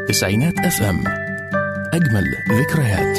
تسعينات اف ام اجمل ذكريات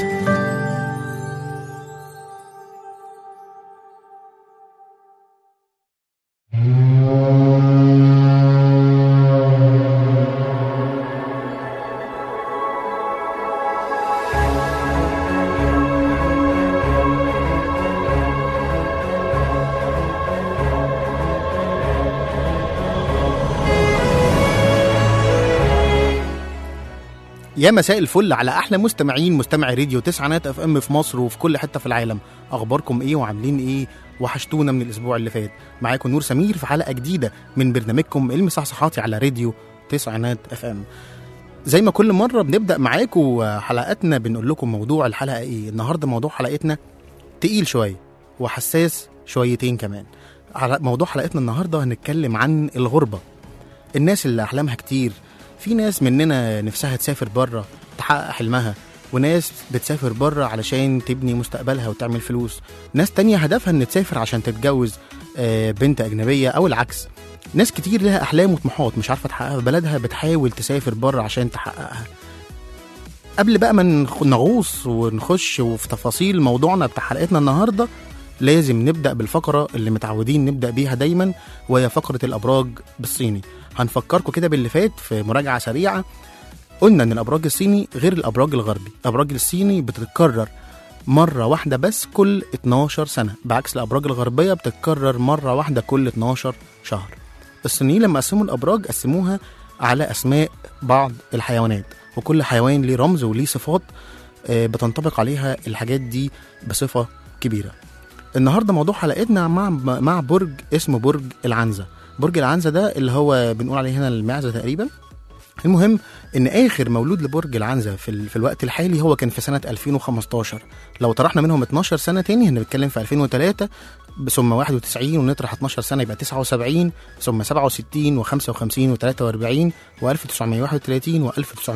يا مساء الفل على احلى مستمعين مستمعي راديو تسعينات اف ام في مصر وفي كل حته في العالم اخباركم ايه وعاملين ايه وحشتونا من الاسبوع اللي فات معاكم نور سمير في حلقه جديده من برنامجكم المصحصحاتي على راديو تسعينات اف ام زي ما كل مره بنبدا معاكم حلقاتنا بنقول لكم موضوع الحلقه ايه النهارده موضوع حلقتنا تقيل شويه وحساس شويتين كمان على موضوع حلقتنا النهارده هنتكلم عن الغربه الناس اللي احلامها كتير في ناس مننا نفسها تسافر بره تحقق حلمها وناس بتسافر بره علشان تبني مستقبلها وتعمل فلوس ناس تانية هدفها ان تسافر عشان تتجوز آه، بنت اجنبية او العكس ناس كتير لها احلام وطموحات مش عارفة تحققها في بلدها بتحاول تسافر بره عشان تحققها قبل بقى ما نخ- نغوص ونخش وفي تفاصيل موضوعنا بتاع حلقتنا النهارده لازم نبدا بالفقره اللي متعودين نبدا بيها دايما وهي فقره الابراج بالصيني هنفكركم كده باللي فات في مراجعه سريعه قلنا ان الابراج الصيني غير الابراج الغربي الابراج الصيني بتتكرر مره واحده بس كل 12 سنه بعكس الابراج الغربيه بتتكرر مره واحده كل 12 شهر الصينيين لما قسموا الابراج قسموها على اسماء بعض الحيوانات وكل حيوان ليه رمز وليه صفات آه، بتنطبق عليها الحاجات دي بصفه كبيره النهارده موضوع حلقتنا مع مع برج اسمه برج العنزه برج العنزه ده اللي هو بنقول عليه هنا المعزه تقريبا المهم ان اخر مولود لبرج العنزه في, ال... في الوقت الحالي هو كان في سنه 2015 لو طرحنا منهم 12 سنه تاني هنتكلم في 2003 ثم 91 ونطرح 12 سنه يبقى 79 ثم 67 و55 و43 و1931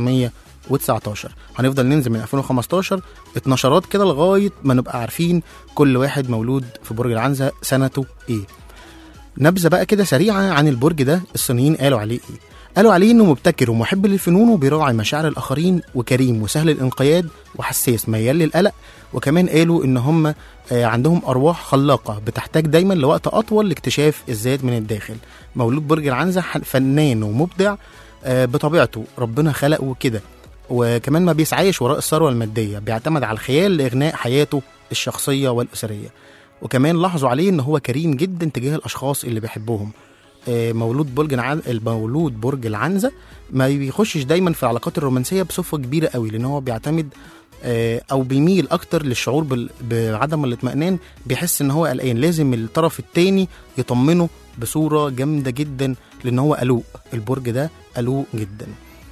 و1919 هنفضل ننزل من 2015 اتناشرات كده لغايه ما نبقى عارفين كل واحد مولود في برج العنزه سنته ايه نبذه بقى كده سريعه عن البرج ده الصينيين قالوا عليه ايه قالوا عليه انه مبتكر ومحب للفنون وبيراعي مشاعر الاخرين وكريم وسهل الانقياد وحساس ميال للقلق وكمان قالوا ان هم آه، عندهم ارواح خلاقه بتحتاج دايما لوقت اطول لاكتشاف الذات من الداخل مولود برج العنزه ح- فنان ومبدع آه، بطبيعته ربنا خلقه كده وكمان ما بيسعاش وراء الثروه الماديه بيعتمد على الخيال لاغناء حياته الشخصيه والاسريه وكمان لاحظوا عليه ان هو كريم جدا تجاه الاشخاص اللي بيحبهم آه، مولود برج العن... المولود برج العنزه ما بيخشش دايما في العلاقات الرومانسيه بصفه كبيره قوي لان هو بيعتمد آه، او بيميل اكتر للشعور بال... بعدم الاطمئنان بيحس ان هو قلقان لازم الطرف التاني يطمنه بصوره جامده جدا لان هو قلوق البرج ده قلوق جدا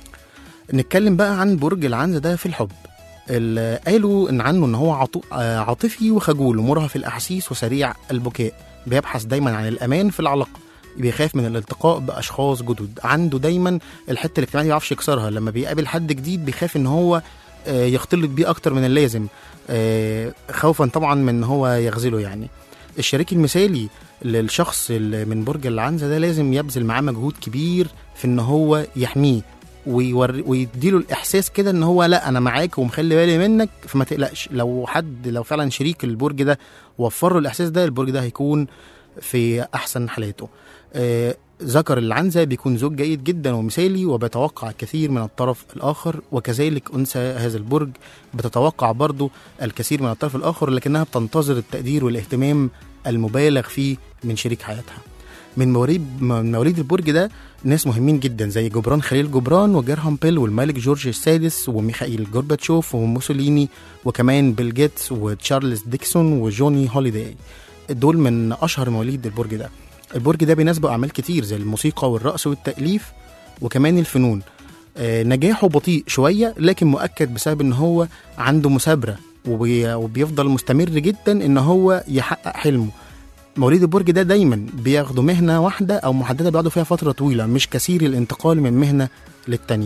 نتكلم بقى عن برج العنزه ده في الحب ال- قالوا ان عنه ان هو عطو... آه، عاطفي وخجول ومرهف الاحاسيس وسريع البكاء بيبحث دايما عن الامان في العلاقه بيخاف من الالتقاء باشخاص جدد عنده دايما الحته الاجتماعيه ما بيعرفش يكسرها لما بيقابل حد جديد بيخاف ان هو آه، يختلط بيه اكتر من اللازم آه، خوفا طبعا من ان هو يغزله يعني الشريك المثالي للشخص اللي من برج العنزه ده لازم يبذل معاه مجهود كبير في ان هو يحميه ويور... ويديله الاحساس كده ان هو لا انا معاك ومخلي بالي منك فما تقلقش لو حد لو فعلا شريك البرج ده وفر له الاحساس ده البرج ده هيكون في احسن حالاته آه، ذكر العنزة بيكون زوج جيد جدا ومثالي وبيتوقع الكثير من الطرف الآخر وكذلك أنثى هذا البرج بتتوقع برضو الكثير من الطرف الآخر لكنها بتنتظر التقدير والاهتمام المبالغ فيه من شريك حياتها من مواليد من مواليد البرج ده ناس مهمين جدا زي جبران خليل جبران وجرهام بيل والملك جورج السادس وميخائيل جورباتشوف وموسوليني وكمان بيل جيتس وتشارلز ديكسون وجوني هوليداي دول من اشهر مواليد البرج ده البرج ده بيناسبه اعمال كتير زي الموسيقى والرقص والتاليف وكمان الفنون آه، نجاحه بطيء شويه لكن مؤكد بسبب ان هو عنده مثابره وبي- وبيفضل مستمر جدا ان هو يحقق حلمه مواليد البرج ده دايما بياخدوا مهنه واحده او محدده بيقعدوا فيها فتره طويله مش كثير الانتقال من مهنه للتانيه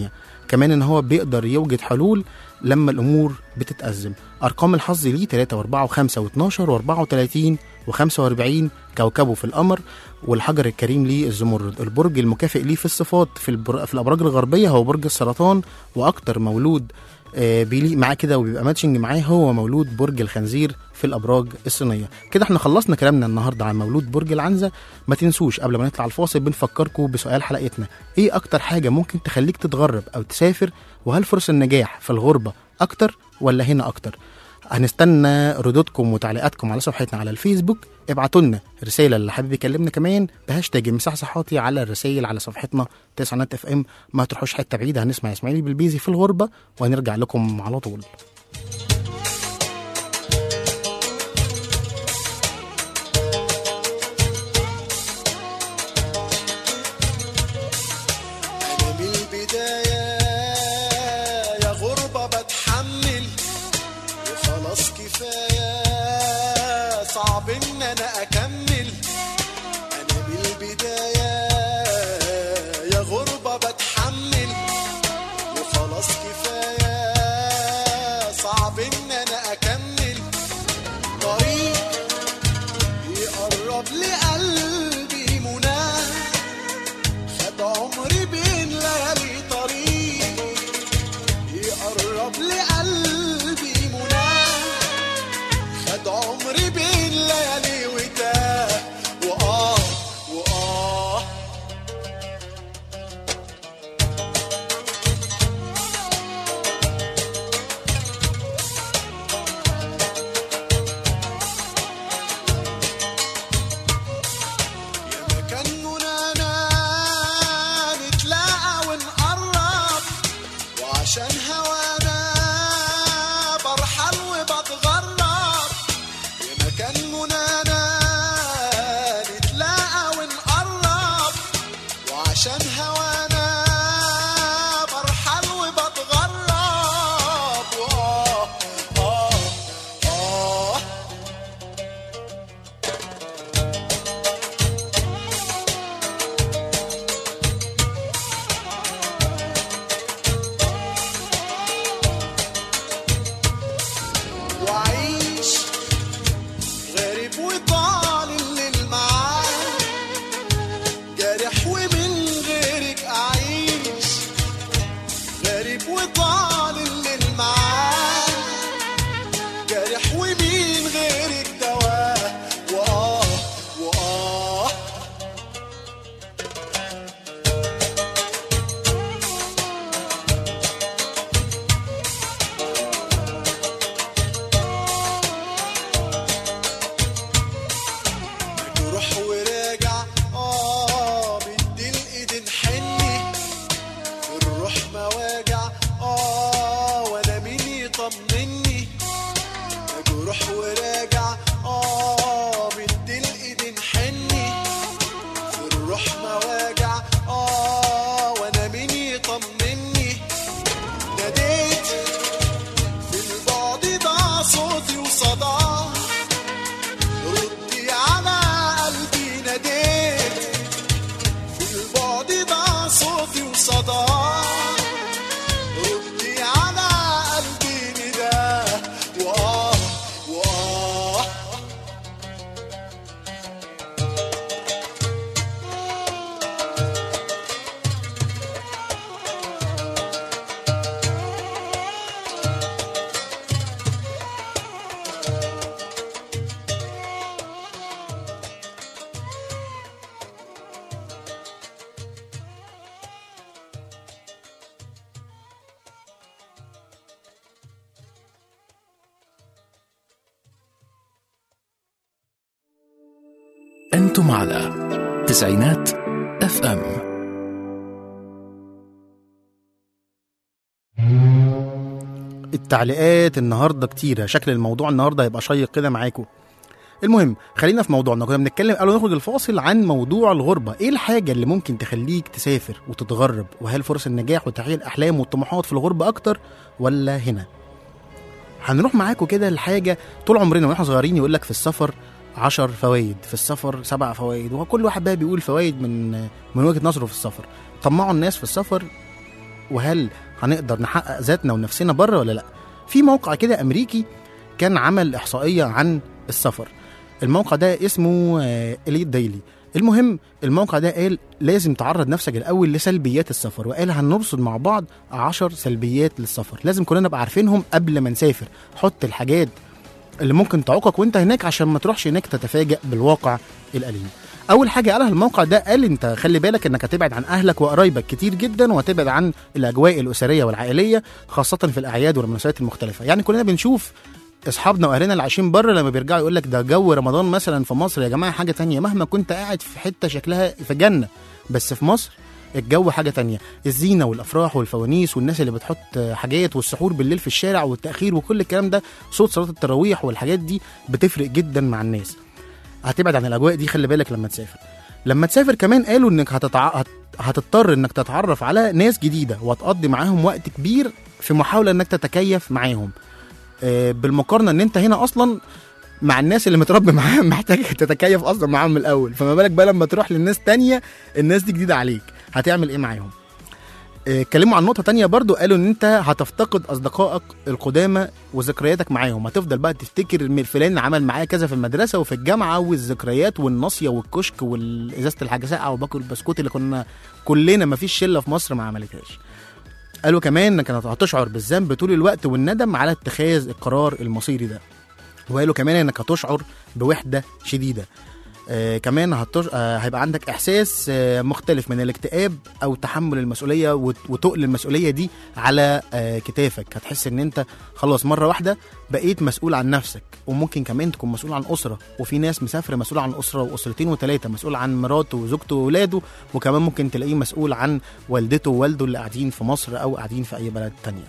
كمان ان هو بيقدر يوجد حلول لما الامور بتتأزم ارقام الحظ ليه 3 و4 و5 و12 و34 و45 كوكبه في القمر والحجر الكريم ليه الزمرد البرج المكافئ ليه في الصفات في, البر... في الابراج الغربيه هو برج السرطان واكتر مولود آه، بيليق معاه كده وبيبقى ماتشنج معاه هو مولود برج الخنزير في الابراج الصينيه كده احنا خلصنا كلامنا النهارده عن مولود برج العنزه ما تنسوش قبل ما نطلع الفاصل بنفكركم بسؤال حلقتنا ايه اكتر حاجه ممكن تخليك تتغرب او تسافر وهل فرص النجاح في الغربه اكتر ولا هنا اكتر هنستنى ردودكم وتعليقاتكم على صفحتنا على الفيسبوك ابعتوا لنا رساله اللي حابب يكلمنا كمان بهاشتاج مساح صحاتي على الرسائل على صفحتنا تسعينات اف ام ما تروحوش حته بعيده هنسمع اسماعيل بالبيزي في الغربه وهنرجع لكم على طول أنا من البداية يا غربة بتحمل وخلاص كفاية صعب إن أنا أكمل أنا من البداية يا غربة بتحمل وخلاص كفاية صعب إن أنا أكمل طريق يقرب لقلبي مناه خد عمري بين ليالي طريق يقرب لقلبي مناه خد عمري بين ليالي وتاه وآه وآه يا مكان منانا نتلاقى ونقرب وعشان هوانا برحل وبتغرب يا مكان منانا نتلاقى ونقرب وعشان هوانا برحل وبتغرب وآه آه آه وعيش غريب وطال الليل معاه جارح ومن غيرك أعيش غريب وطال الليل معاه جارح ومين غيرك دواه وآه وآه روح وراجع اه بدي الايد نحني الروح مواجع اه وانا مين يطمني روح وراجع اه بدي الايد نحني الروح مواجع اه وانا مين يطمني ناديت في البعد ضاع صوتي وصداه ردي على قلبي ناديت في البعد ضاع صوتي وصدى ردي على قلبي نداه وآه وآه أنتم على تسعينات اف ام التعليقات النهارده كتيره شكل الموضوع النهارده هيبقى شيق كده معاكم المهم خلينا في موضوعنا كنا بنتكلم قبل ما نخرج الفاصل عن موضوع الغربه ايه الحاجه اللي ممكن تخليك تسافر وتتغرب وهل فرص النجاح وتحقيق الاحلام والطموحات في الغربه اكتر ولا هنا هنروح معاكم كده لحاجه طول عمرنا واحنا صغيرين يقول لك في السفر عشر فوائد في السفر سبع فوائد وكل واحد بقى بيقول فوائد من من وجهه نظره في السفر طمعوا الناس في السفر وهل هنقدر نحقق ذاتنا ونفسنا بره ولا لا في موقع كده امريكي كان عمل احصائيه عن السفر الموقع ده اسمه اليت دايلي المهم الموقع ده قال لازم تعرض نفسك الاول لسلبيات السفر وقال هنرصد مع بعض عشر سلبيات للسفر لازم كلنا نبقى عارفينهم قبل ما نسافر حط الحاجات اللي ممكن تعوقك وانت هناك عشان ما تروحش هناك تتفاجأ بالواقع الأليم اول حاجه قالها الموقع ده قال انت خلي بالك انك هتبعد عن اهلك وقرايبك كتير جدا وهتبعد عن الاجواء الاسريه والعائليه خاصه في الاعياد والمناسبات المختلفه يعني كلنا بنشوف اصحابنا واهلنا اللي عايشين بره لما بيرجعوا يقول لك ده جو رمضان مثلا في مصر يا جماعه حاجه تانية مهما كنت قاعد في حته شكلها في جنه بس في مصر الجو حاجه تانية الزينه والافراح والفوانيس والناس اللي بتحط حاجات والسحور بالليل في الشارع والتاخير وكل الكلام ده صوت صلاه التراويح والحاجات دي بتفرق جدا مع الناس هتبعد عن الاجواء دي خلي بالك لما تسافر لما تسافر كمان قالوا انك هتتع... هت... هتضطر انك تتعرف على ناس جديده وتقضي معاهم وقت كبير في محاوله انك تتكيف معاهم آه، بالمقارنه ان انت هنا اصلا مع الناس اللي متربي معاهم محتاج تتكيف اصلا معاهم من الاول فما بالك بقى لما تروح للناس تانية الناس دي جديده عليك هتعمل ايه معاهم آه، اتكلموا عن نقطة تانية برضو قالوا ان انت هتفتقد اصدقائك القدامى وذكرياتك معاهم هتفضل بقى تفتكر من فلان عمل معايا كذا في المدرسة وفي الجامعة والذكريات والناصية والكشك والازازة الحاجة ساقعة وباكل البسكوت اللي كنا كلنا مفيش شلة في مصر ما عملتهاش قالوا كمان انك هتشعر بالذنب طول الوقت والندم على اتخاذ القرار المصيري ده وقالوا كمان انك هتشعر بوحده شديده آه كمان هتش... آه هيبقى عندك احساس آه مختلف من الاكتئاب او تحمل المسؤوليه وت... وتقل المسؤوليه دي على آه كتافك هتحس ان انت خلاص مره واحده بقيت مسؤول عن نفسك وممكن كمان تكون مسؤول عن اسره وفي ناس مسافره مسؤول عن اسره واسرتين وثلاثه مسؤول عن مراته وزوجته واولاده وكمان ممكن تلاقيه مسؤول عن والدته ووالده اللي قاعدين في مصر او قاعدين في اي بلد تانية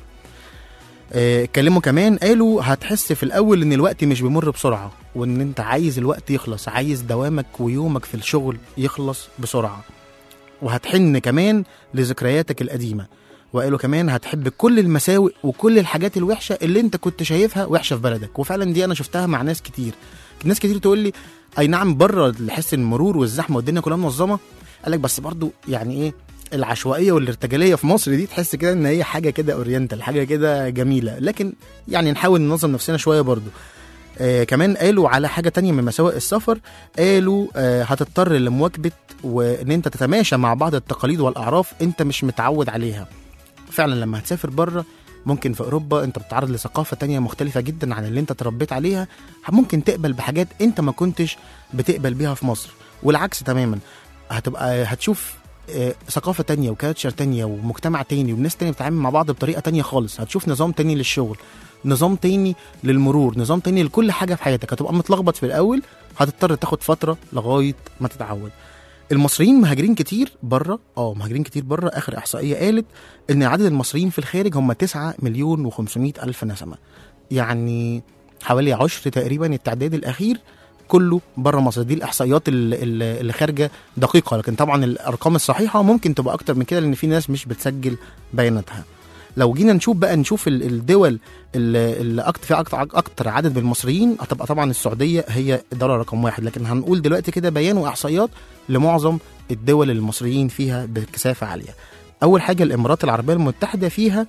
آه، اتكلموا كمان قالوا هتحس في الاول ان الوقت مش بيمر بسرعه وان انت عايز الوقت يخلص عايز دوامك ويومك في الشغل يخلص بسرعه وهتحن كمان لذكرياتك القديمه وقالوا كمان هتحب كل المساوئ وكل الحاجات الوحشه اللي انت كنت شايفها وحشه في بلدك وفعلا دي انا شفتها مع ناس كتير ناس كتير تقول لي اي نعم بره حس المرور والزحمه والدنيا كلها منظمه قال لك بس برضو يعني ايه العشوائيه والارتجاليه في مصر دي تحس كده ان هي حاجه كده اورينتال حاجه كده جميله لكن يعني نحاول ننظم نفسنا شويه برضو آه كمان قالوا على حاجه تانية من مساوئ السفر قالوا آه هتضطر لمواكبه وان انت تتماشى مع بعض التقاليد والاعراف انت مش متعود عليها فعلا لما هتسافر بره ممكن في اوروبا انت بتتعرض لثقافه تانية مختلفه جدا عن اللي انت تربيت عليها ممكن تقبل بحاجات انت ما كنتش بتقبل بيها في مصر والعكس تماما هتبقى هتشوف آه، ثقافة تانية وكالتشر تانية ومجتمع تاني وناس تانية بتتعامل مع بعض بطريقة تانية خالص هتشوف نظام تاني للشغل نظام تاني للمرور نظام تاني لكل حاجة في حياتك هتبقى متلخبط في الأول هتضطر تاخد فترة لغاية ما تتعود المصريين مهاجرين كتير بره اه مهاجرين كتير بره اخر احصائيه قالت ان عدد المصريين في الخارج هم 9 مليون و500 الف نسمه يعني حوالي عشر تقريبا التعداد الاخير كله بره مصر دي الاحصائيات ال- ال- اللي خارجه دقيقه لكن طبعا الارقام الصحيحه ممكن تبقى اكتر من كده لان في ناس مش بتسجل بياناتها لو جينا نشوف بقى نشوف ال- الدول اللي اللي اكتر فيها اكتر, اكتر عدد من المصريين هتبقى طبعا السعوديه هي الدوله رقم واحد لكن هنقول دلوقتي كده بيان واحصائيات لمعظم الدول اللي المصريين فيها بكثافه عاليه اول حاجه الامارات العربيه المتحده فيها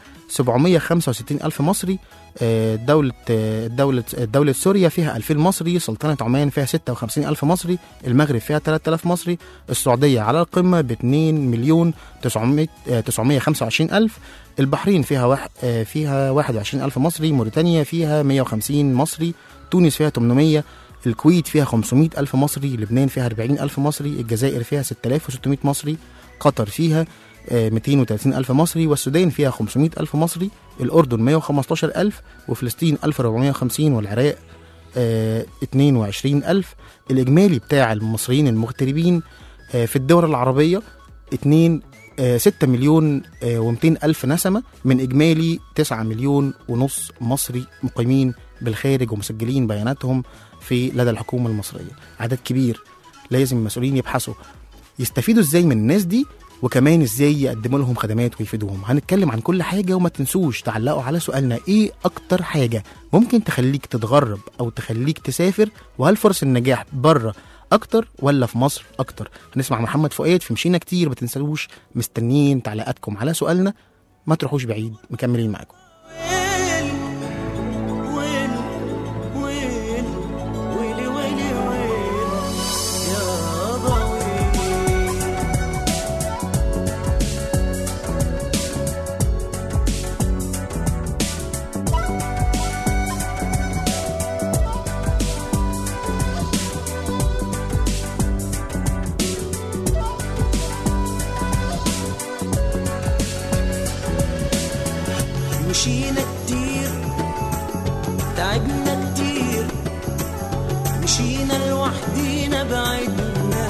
765 الف مصري آه، دولة آه، دولة دولة سوريا فيها 2000 مصري، سلطنة عمان فيها 56 ألف مصري، المغرب فيها 3000 مصري، السعودية على القمة ب 2 مليون 900 آه، 925 ألف، البحرين فيها واحد آه، فيها 21 ألف مصري، موريتانيا فيها 150 مصري، تونس فيها 800 الكويت فيها 500 ألف مصري، لبنان فيها 40 ألف مصري، الجزائر فيها 6600 مصري، قطر فيها آه، 230 ألف مصري والسودان فيها 500 ألف مصري الأردن 115 ألف وفلسطين 1450 والعراق آه، 22 ألف الإجمالي بتاع المصريين المغتربين آه، في الدول العربية 2 آه، 6 مليون و200 ألف نسمة من إجمالي 9 مليون ونص مصري مقيمين بالخارج ومسجلين بياناتهم في لدى الحكومة المصرية عدد كبير لازم المسؤولين يبحثوا يستفيدوا ازاي من الناس دي وكمان ازاي يقدموا لهم خدمات ويفيدوهم هنتكلم عن كل حاجه وما تنسوش تعلقوا على سؤالنا ايه اكتر حاجه ممكن تخليك تتغرب او تخليك تسافر وهل فرص النجاح بره اكتر ولا في مصر اكتر هنسمع محمد فؤاد في مشينا كتير ما تنسوش مستنيين تعليقاتكم على سؤالنا ما تروحوش بعيد مكملين معاكم ويل ويل ويلي ويلي ويل يابا ويل مشينا كتير تعبنا كتير مشينا لوحدينا بعدنا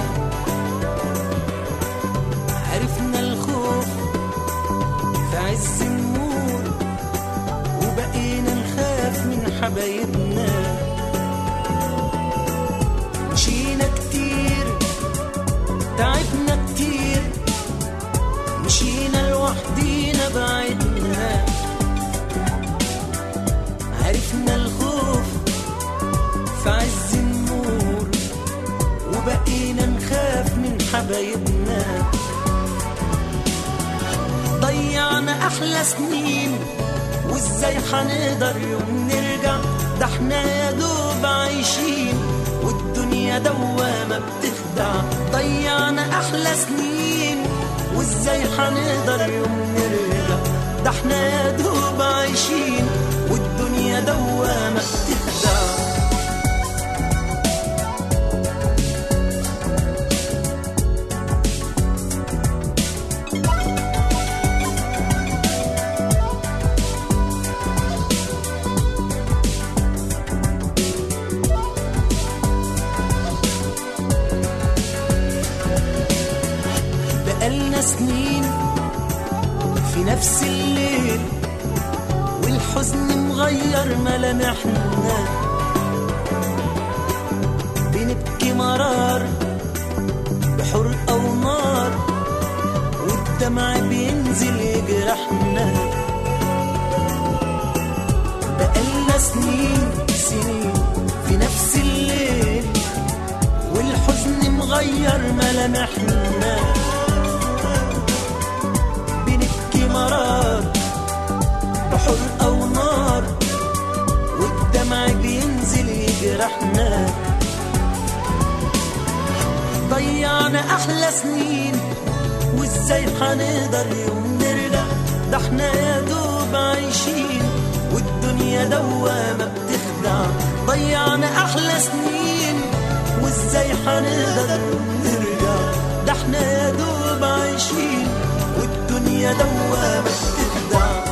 عرفنا الخوف في عز النور وبقينا نخاف من حبايبنا مشينا كتير تعبنا كتير مشينا لوحدينا بعدنا عرفنا الخوف في عز النور وبقينا نخاف من حبايبنا ضيعنا احلى سنين وازاي حنقدر يوم نرجع ده احنا يا دوب عايشين والدنيا دوامة بتخدع ضيعنا احلى سنين وازاي حنقدر يوم نرجع ده احنا يا دوب عايشين والدنيا دوامة بتخدع بقالنا سنين في نفس الليل والحزن مغير ملامحنا بنبكي مرار بحرقة ونار والدمع بينزل يجرحنا بقالنا سنين سنين في نفس الليل والحزن مغير ملامحنا بنبكي مرار بحرقة ونار والدمع بينزل يجرحنا ضيعنا أحلى سنين وازاي حنقدر يوم نرجع ده احنا يا دوب عايشين والدنيا دوامة بتخدع ضيعنا أحلى سنين وازاي حنقدر يوم نرجع ده احنا يا دوب عايشين والدنيا دوامة بتخدع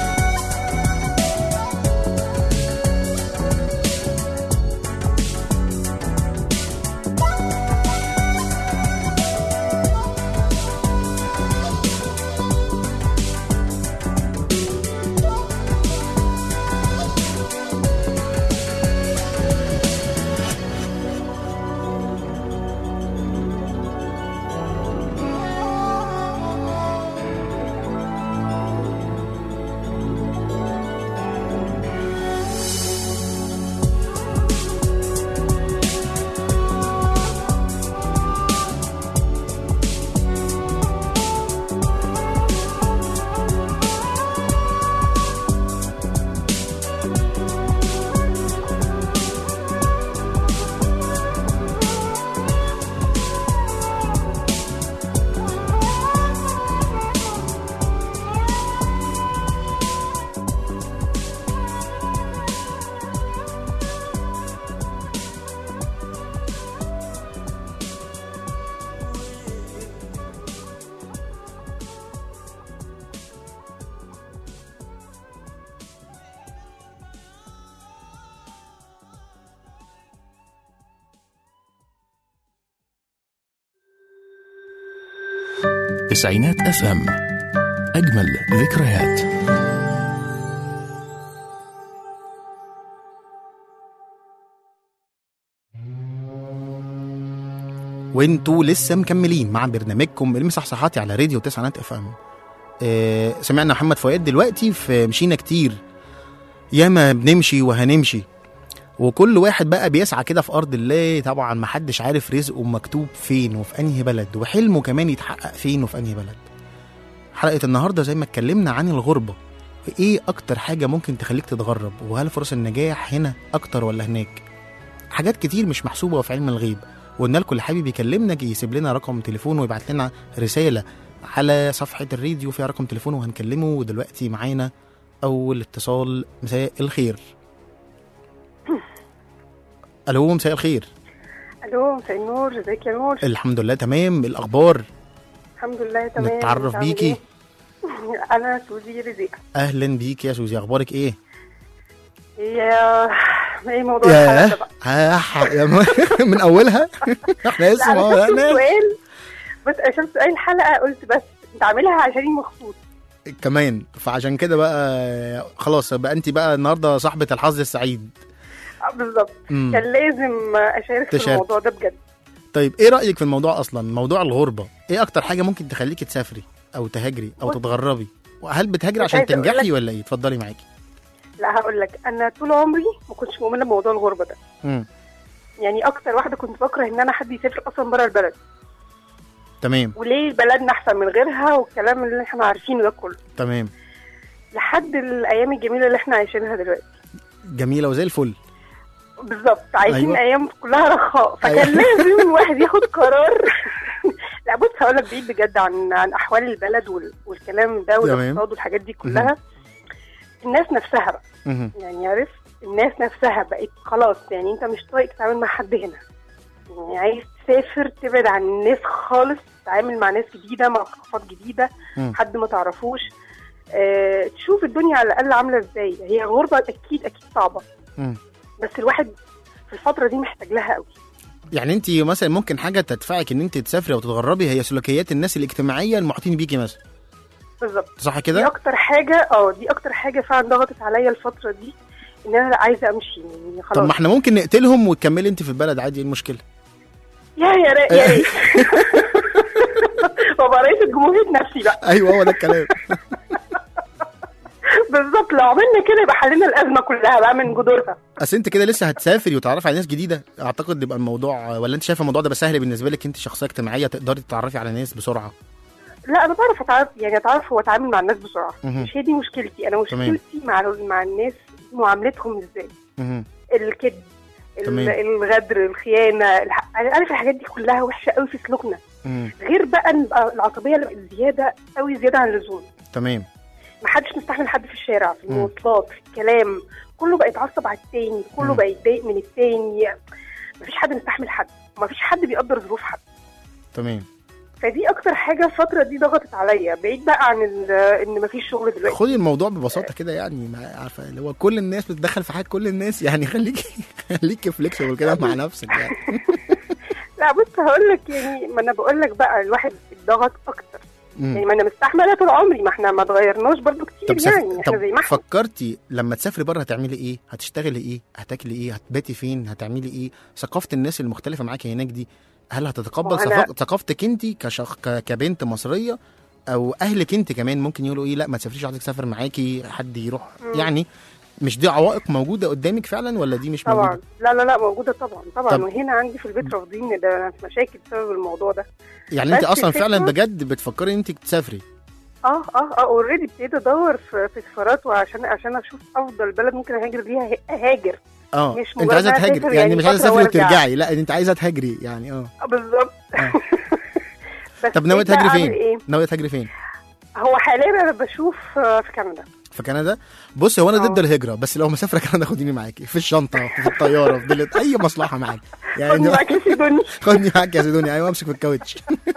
تسعينات اف ام اجمل ذكريات وانتوا لسه مكملين مع برنامجكم المصحصحاتي على راديو تسعينات اف ام آه سمعنا محمد فؤاد دلوقتي في مشينا كتير ياما بنمشي وهنمشي وكل واحد بقى بيسعى كده في ارض الله طبعا محدش عارف رزقه مكتوب فين وفي انهي بلد وحلمه كمان يتحقق فين وفي انهي بلد حلقه النهارده زي ما اتكلمنا عن الغربه ايه اكتر حاجه ممكن تخليك تتغرب وهل فرص النجاح هنا اكتر ولا هناك حاجات كتير مش محسوبه في علم الغيب وقلنا لكم اللي حابب يكلمنا يسيب لنا رقم تليفون ويبعت لنا رساله على صفحه الراديو فيها رقم تليفونه وهنكلمه ودلوقتي معانا اول اتصال مساء الخير الو مساء الخير الو مساء النور ازيك يا نور الحمد لله تمام الاخبار الحمد لله تمام نتعرف انت عامل بيكي ايه؟ انا سوزي رزق اهلا بيك يا سوزي اخبارك ايه يا ايه موضوع ياه الحلقه بقى ها- ح- يا م- من اولها احنا لا لسه ما انا شفت بدأناش. السؤال بس انا شفت سؤال الحلقه قلت بس انت عاملها عشاني مخصوص كمان فعشان كده بقى خلاص بقى انت بقى النهارده صاحبه الحظ السعيد آه، بالظبط مم. كان لازم اشارك في تشارك. الموضوع ده بجد طيب ايه رايك في الموضوع اصلا موضوع الغربه ايه اكتر حاجه ممكن تخليكي تسافري او تهاجري او بص- تتغربي وهل بتهاجري بص، عشان عايزة أقول تنجحي لك- ولا ايه اتفضلي معاكي لا هقول لك انا طول عمري ما كنتش مؤمنه بموضوع الغربه ده امم يعني اكتر واحده كنت بكره ان انا حد يسافر اصلا بره البلد تمام وليه بلدنا احسن من غيرها والكلام اللي احنا عارفينه ده كله تمام لحد الايام الجميله اللي احنا عايشينها دلوقتي جميله وزي الفل بالظبط عايزين أيوة. أيوة. ايام كلها رخاء فكان أيوة. لازم الواحد ياخد قرار لا بص هقول لك بعيد بجد عن عن احوال البلد وال... والكلام ده والاقتصاد والحاجات دي كلها الناس نفسها بقى مهم. يعني عارف الناس نفسها بقت خلاص يعني انت مش طايق تتعامل مع حد هنا يعني عايز تسافر تبعد عن الناس خالص تتعامل مع ناس جديده مع ثقافات جديده مم. حد ما تعرفوش اه تشوف الدنيا على الاقل عامله ازاي هي غربه اكيد اكيد صعبه مم. بس الواحد في الفتره دي محتاج لها قوي يعني انت مثلا ممكن حاجه تدفعك ان انت تسافري او تتغربي هي سلوكيات الناس الاجتماعيه المحيطين بيكي مثلا بالظبط صح دي كده اكتر حاجه اه دي اكتر حاجه فعلا ضغطت عليا الفتره دي ان انا لا عايزه امشي يعني خلاص طب ما احنا ممكن نقتلهم وتكملي انت في البلد عادي ايه المشكله يا يا ريت يا ريت وابقى رئيس الجمهوريه نفسي بقى ايوه هو ده الكلام بالظبط لو عملنا كده يبقى حلينا الازمه كلها بقى من جذورها اصل انت كده لسه هتسافري وتعرفي على ناس جديده اعتقد يبقى الموضوع ولا انت شايفه الموضوع ده بس سهل بالنسبه لك انت شخصيه اجتماعيه تقدري تتعرفي على ناس بسرعه لا انا بعرف اتعرف يعني اتعرف واتعامل مع الناس بسرعه مهم. مش هي دي مشكلتي انا تمام. مشكلتي مع مع الناس معاملتهم ازاي مهم. الكذب ال- تمام. الغدر الخيانه الح... عارف الحاجات دي كلها وحشه قوي في سلوكنا مهم. غير بقى نبقى العصبيه اللي بقت زياده قوي زياده عن اللزوم تمام ما حدش مستحمل حد في الشارع في مم. المواصلات في الكلام كله بقى يتعصب على التاني كله مم. بقى يتضايق من التاني مفيش حد مستحمل حد مفيش حد بيقدر ظروف حد تمام فدي اكتر حاجه الفتره دي ضغطت عليا بعيد بقى عن ال- ان مفيش شغل دلوقتي خدي الموضوع ببساطه كده يعني ما عارفه اللي هو كل الناس بتتدخل في حياه كل الناس يعني خليكي خليكي فليكسبل كده مع نفسك يعني لا بص هقول لك يعني ما انا بقول لك بقى الواحد اتضغط اكتر مم. يعني ما انا مستحمله طول عمري ما احنا ما اتغيرناش برضو كتير طب سف... يعني احنا زي طب ما احنا فكرتي لما تسافري بره هتعملي ايه؟ هتشتغلي ايه؟ هتاكلي ايه؟ هتباتي فين؟ هتعملي ايه؟ ثقافه الناس المختلفه معاكي هناك دي هل هتتقبل وأنا- ثقا- ثقافتك انت كشخ... ك... كبنت مصريه او اهلك انت كمان ممكن يقولوا ايه لا ما تسافريش عايزك تسافر معاكي حد يروح مم. يعني مش دي عوائق موجوده قدامك فعلا ولا دي مش طبعا موجوده؟ لا لا لا موجوده طبعا طبعا طب- وهنا عندي في البيت رافضين ده أنا في مشاكل بسبب الموضوع ده يعني انت بس اصلا الفكرة- فعلا بجد بتفكري انت تسافري اه اه اه اوريدي ابتديت ادور في في سفارات وعشان عشان اشوف افضل بلد ممكن اهاجر ليها اهاجر اه مش انت مجرد عايزه أنا تهاجري أسافر يعني يعني مش عايزه فترة تسافري وأرجع. وترجعي لا انت عايزه تهاجري يعني اه آه، بالظبط آه. بس طب ناويه إيه بقى تهاجري أعمل فين؟ ايه ناويه تهاجري فين؟ هو حاليا انا بشوف آه، في كندا في كندا بص هو انا آه. ضد الهجره بس لو مسافره كندا خديني معاكي في الشنطه في الطياره في دلت اي مصلحه معاكي خدني يعني معاك يا سيدوني خدني معاك يا سيدوني ايوه امسك في الكاوتش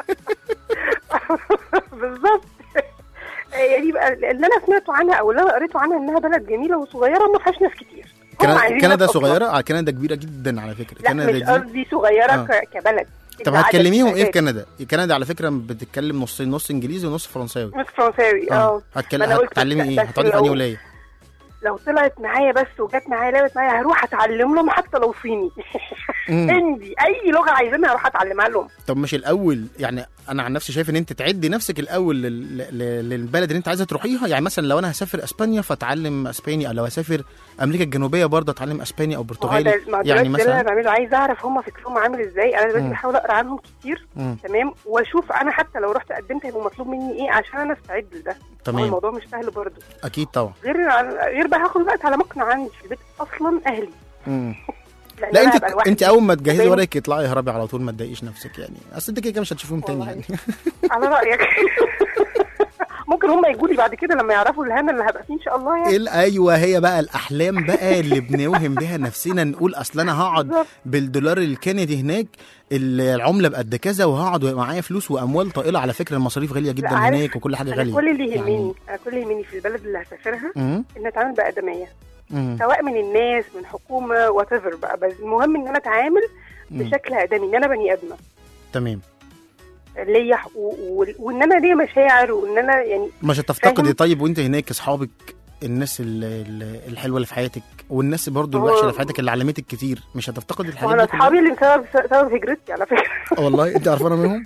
بالظبط يعني بقى اللي انا سمعته عنها او اللي انا قريته عنها انها بلد جميله وصغيره وما فيهاش ناس كتير هم كندا عايزين كندا ناس أكتر. صغيره اه كندا كبيره جدا على فكره لا كندا مش دي قصدي صغيره آه. ك- كبلد طب إن عدد هتكلميهم ايه في الأجانب. كندا؟ كندا على فكره بتتكلم نصين نص انجليزي ونص فرنساوي مش فرنساوي اه هتكلم ما أنا قلت هتتعلمي بس- ايه؟ بس هتقعدي في لو- انهي ولايه؟ لو طلعت معايا بس وجت معايا لعبت معايا هروح اتعلم لهم حتى لو صيني مم. هندي اي لغه عايزينها هروح اتعلمها لهم طب مش الاول يعني انا عن نفسي شايف ان انت تعدي نفسك الاول لل... لل- للبلد اللي انت عايزه تروحيها يعني مثلا لو انا هسافر اسبانيا فاتعلم اسباني او لو هسافر امريكا الجنوبيه برضه اتعلم اسباني او ما هو برتغالي ده ما هو يعني دلوقتي ده اللي انا مثلا بعمله عايزه اعرف هم فكرهم عامل ازاي انا دلوقتي مم. بحاول اقرا عنهم كتير مم. تمام واشوف انا حتى لو رحت قدمت هيبقى مطلوب مني ايه عشان انا استعد لده هو تمام الموضوع مش سهل برضه اكيد طبعا غير غير بقى هاخد وقت على ما اقنع عندي في البيت اصلا اهلي مم. لأن لا أنا انت هبقى لوحدي. انت اول ما تجهزي باين- ورقك اطلعي اهربي على طول ما تضايقيش نفسك يعني اصل انت كده كده مش هتشوفيهم تاني والله. يعني على رايك ممكن هم يجوا لي بعد كده لما يعرفوا الهنا اللي هبقى فيه ان شاء الله يعني ال- ايوه هي بقى الاحلام بقى اللي بنوهم بيها نفسنا نقول اصل انا هقعد بالظبط. بالدولار الكندي هناك ال- العمله بقد كذا وهقعد ويبقى معايا فلوس واموال طائله على فكره المصاريف غاليه جدا لا، عارف، هناك وكل حاجه انا غاليه كل اللي يعني- يهمني انا كل اللي يهمني في البلد اللي هسافرها مم. ان اتعامل بادميه مم. سواء من الناس من حكومه وات بقى بس المهم ان انا اتعامل مم. بشكل ادمي ان انا بني ادمه تمام ليا حقوق وال- وان انا ليا مشاعر وان انا يعني مش هتفتقدي فاهم؟ طيب وانت هناك اصحابك الناس ال- ال- الحلوه اللي في حياتك والناس برضو هو- الوحشه اللي في حياتك اللي علمتك كتير مش هتفتقدي الحاجات وانا دي كلها؟ اصحابي اللي سبب سبب هجرتي على فكره والله انت قرفانه منهم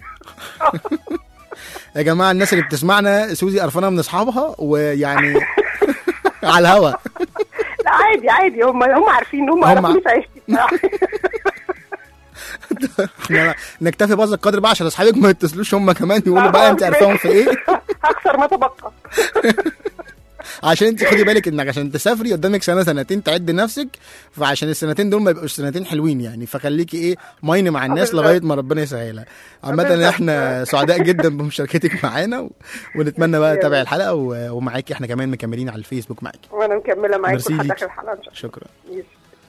يا جماعه الناس اللي بتسمعنا سوزي قرفانه من اصحابها ويعني على الهوا لا عادي عادي هم هم عارفين هم هم عارفين في عيشتي بصراحة. احنا نكتفي بهذا القدر بقى عشان اصحابك ما يتصلوش هم كمان يقولوا بقى انت عارفاهم في ايه هخسر ما تبقى عشان انت خدي بالك انك عشان تسافري قدامك سنه سنتين تعد نفسك فعشان السنتين دول ما يبقوش سنتين حلوين يعني فخليكي ايه ماينه مع الناس بالظبط. لغايه ما ربنا يسهلها عامه بالظبط. احنا سعداء جدا بمشاركتك معانا و... ونتمنى بقى يلا. تتابعي الحلقه و... ومعاكي احنا كمان مكملين على الفيسبوك معاكي وانا مكمله معاكم ميرسي لحد ليك. اخر الحلقه ان شاء شكرا الله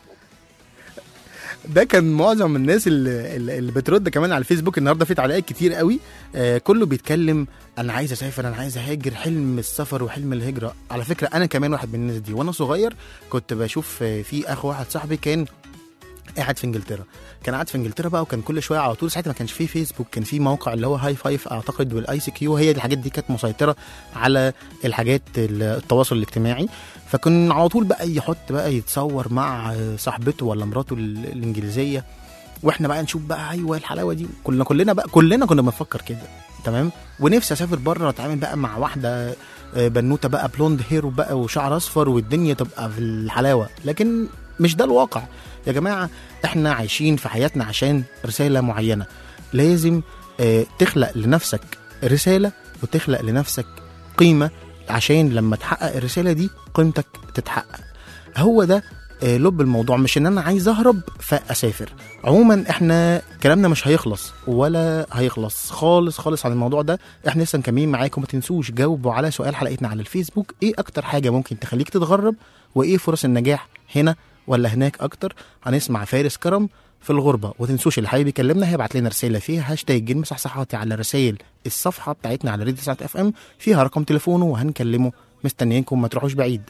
ده كان معظم الناس اللي, اللي بترد كمان على الفيسبوك النهارده في تعليقات كتير قوي آه كله بيتكلم انا عايز اسافر انا عايز اهاجر حلم السفر وحلم الهجره على فكره انا كمان واحد من الناس دي وانا صغير كنت بشوف آه، في اخ واحد صاحبي كان قاعد في انجلترا كان قاعد في انجلترا بقى وكان كل شويه على طول ساعتها ما كانش فيه فيسبوك كان فيه موقع اللي هو هاي فايف اعتقد والاي سي كيو هي الحاجات دي كانت مسيطره على الحاجات ال- التواصل الاجتماعي فكان على طول بقى يحط بقى يتصور مع صاحبته ولا مراته ال- الانجليزيه واحنا بقى نشوف بقى ايوه الحلاوه دي كلنا كلنا بقى كلنا كنا بنفكر كده تمام ونفسي اسافر بره واتعامل بقى مع واحده آه، بنوته بقى بلوند هير وبقى وشعر اصفر والدنيا تبقى في الحلاوه لكن مش ده الواقع يا جماعه احنا عايشين في حياتنا عشان رساله معينه لازم آه، تخلق لنفسك رساله وتخلق لنفسك قيمه عشان لما تحقق الرساله دي قيمتك تتحقق هو ده آه، لب الموضوع مش ان انا عايز اهرب فاسافر عموما احنا كلامنا مش هيخلص ولا هيخلص خالص خالص عن الموضوع ده احنا لسه مكملين معاكم ما تنسوش جاوبوا على سؤال حلقتنا على الفيسبوك ايه اكتر حاجه ممكن تخليك تتغرب وايه فرص النجاح هنا ولا هناك اكتر هنسمع فارس كرم في الغربة وتنسوش اللي حابب يكلمنا هيبعت لنا رسالة فيها هاشتاج جن صحصحاتي على رسائل الصفحة بتاعتنا على راديو 9 اف ام فيها رقم تليفونه وهنكلمه مستنيينكم ما تروحوش بعيد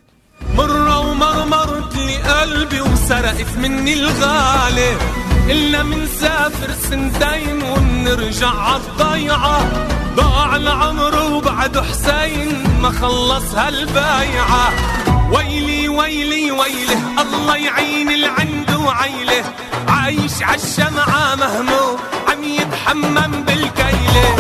مرة ومرمرت لي قلبي وسرقت مني الغالي إلا منسافر سنتين ومنرجع عالضيعة ضاع العمر وبعد حسين ما خلص هالبايعة ويلي ويلي ويله الله يعين العنده عيله عايش عالشمعة مهموم عم يتحمم بالكيلة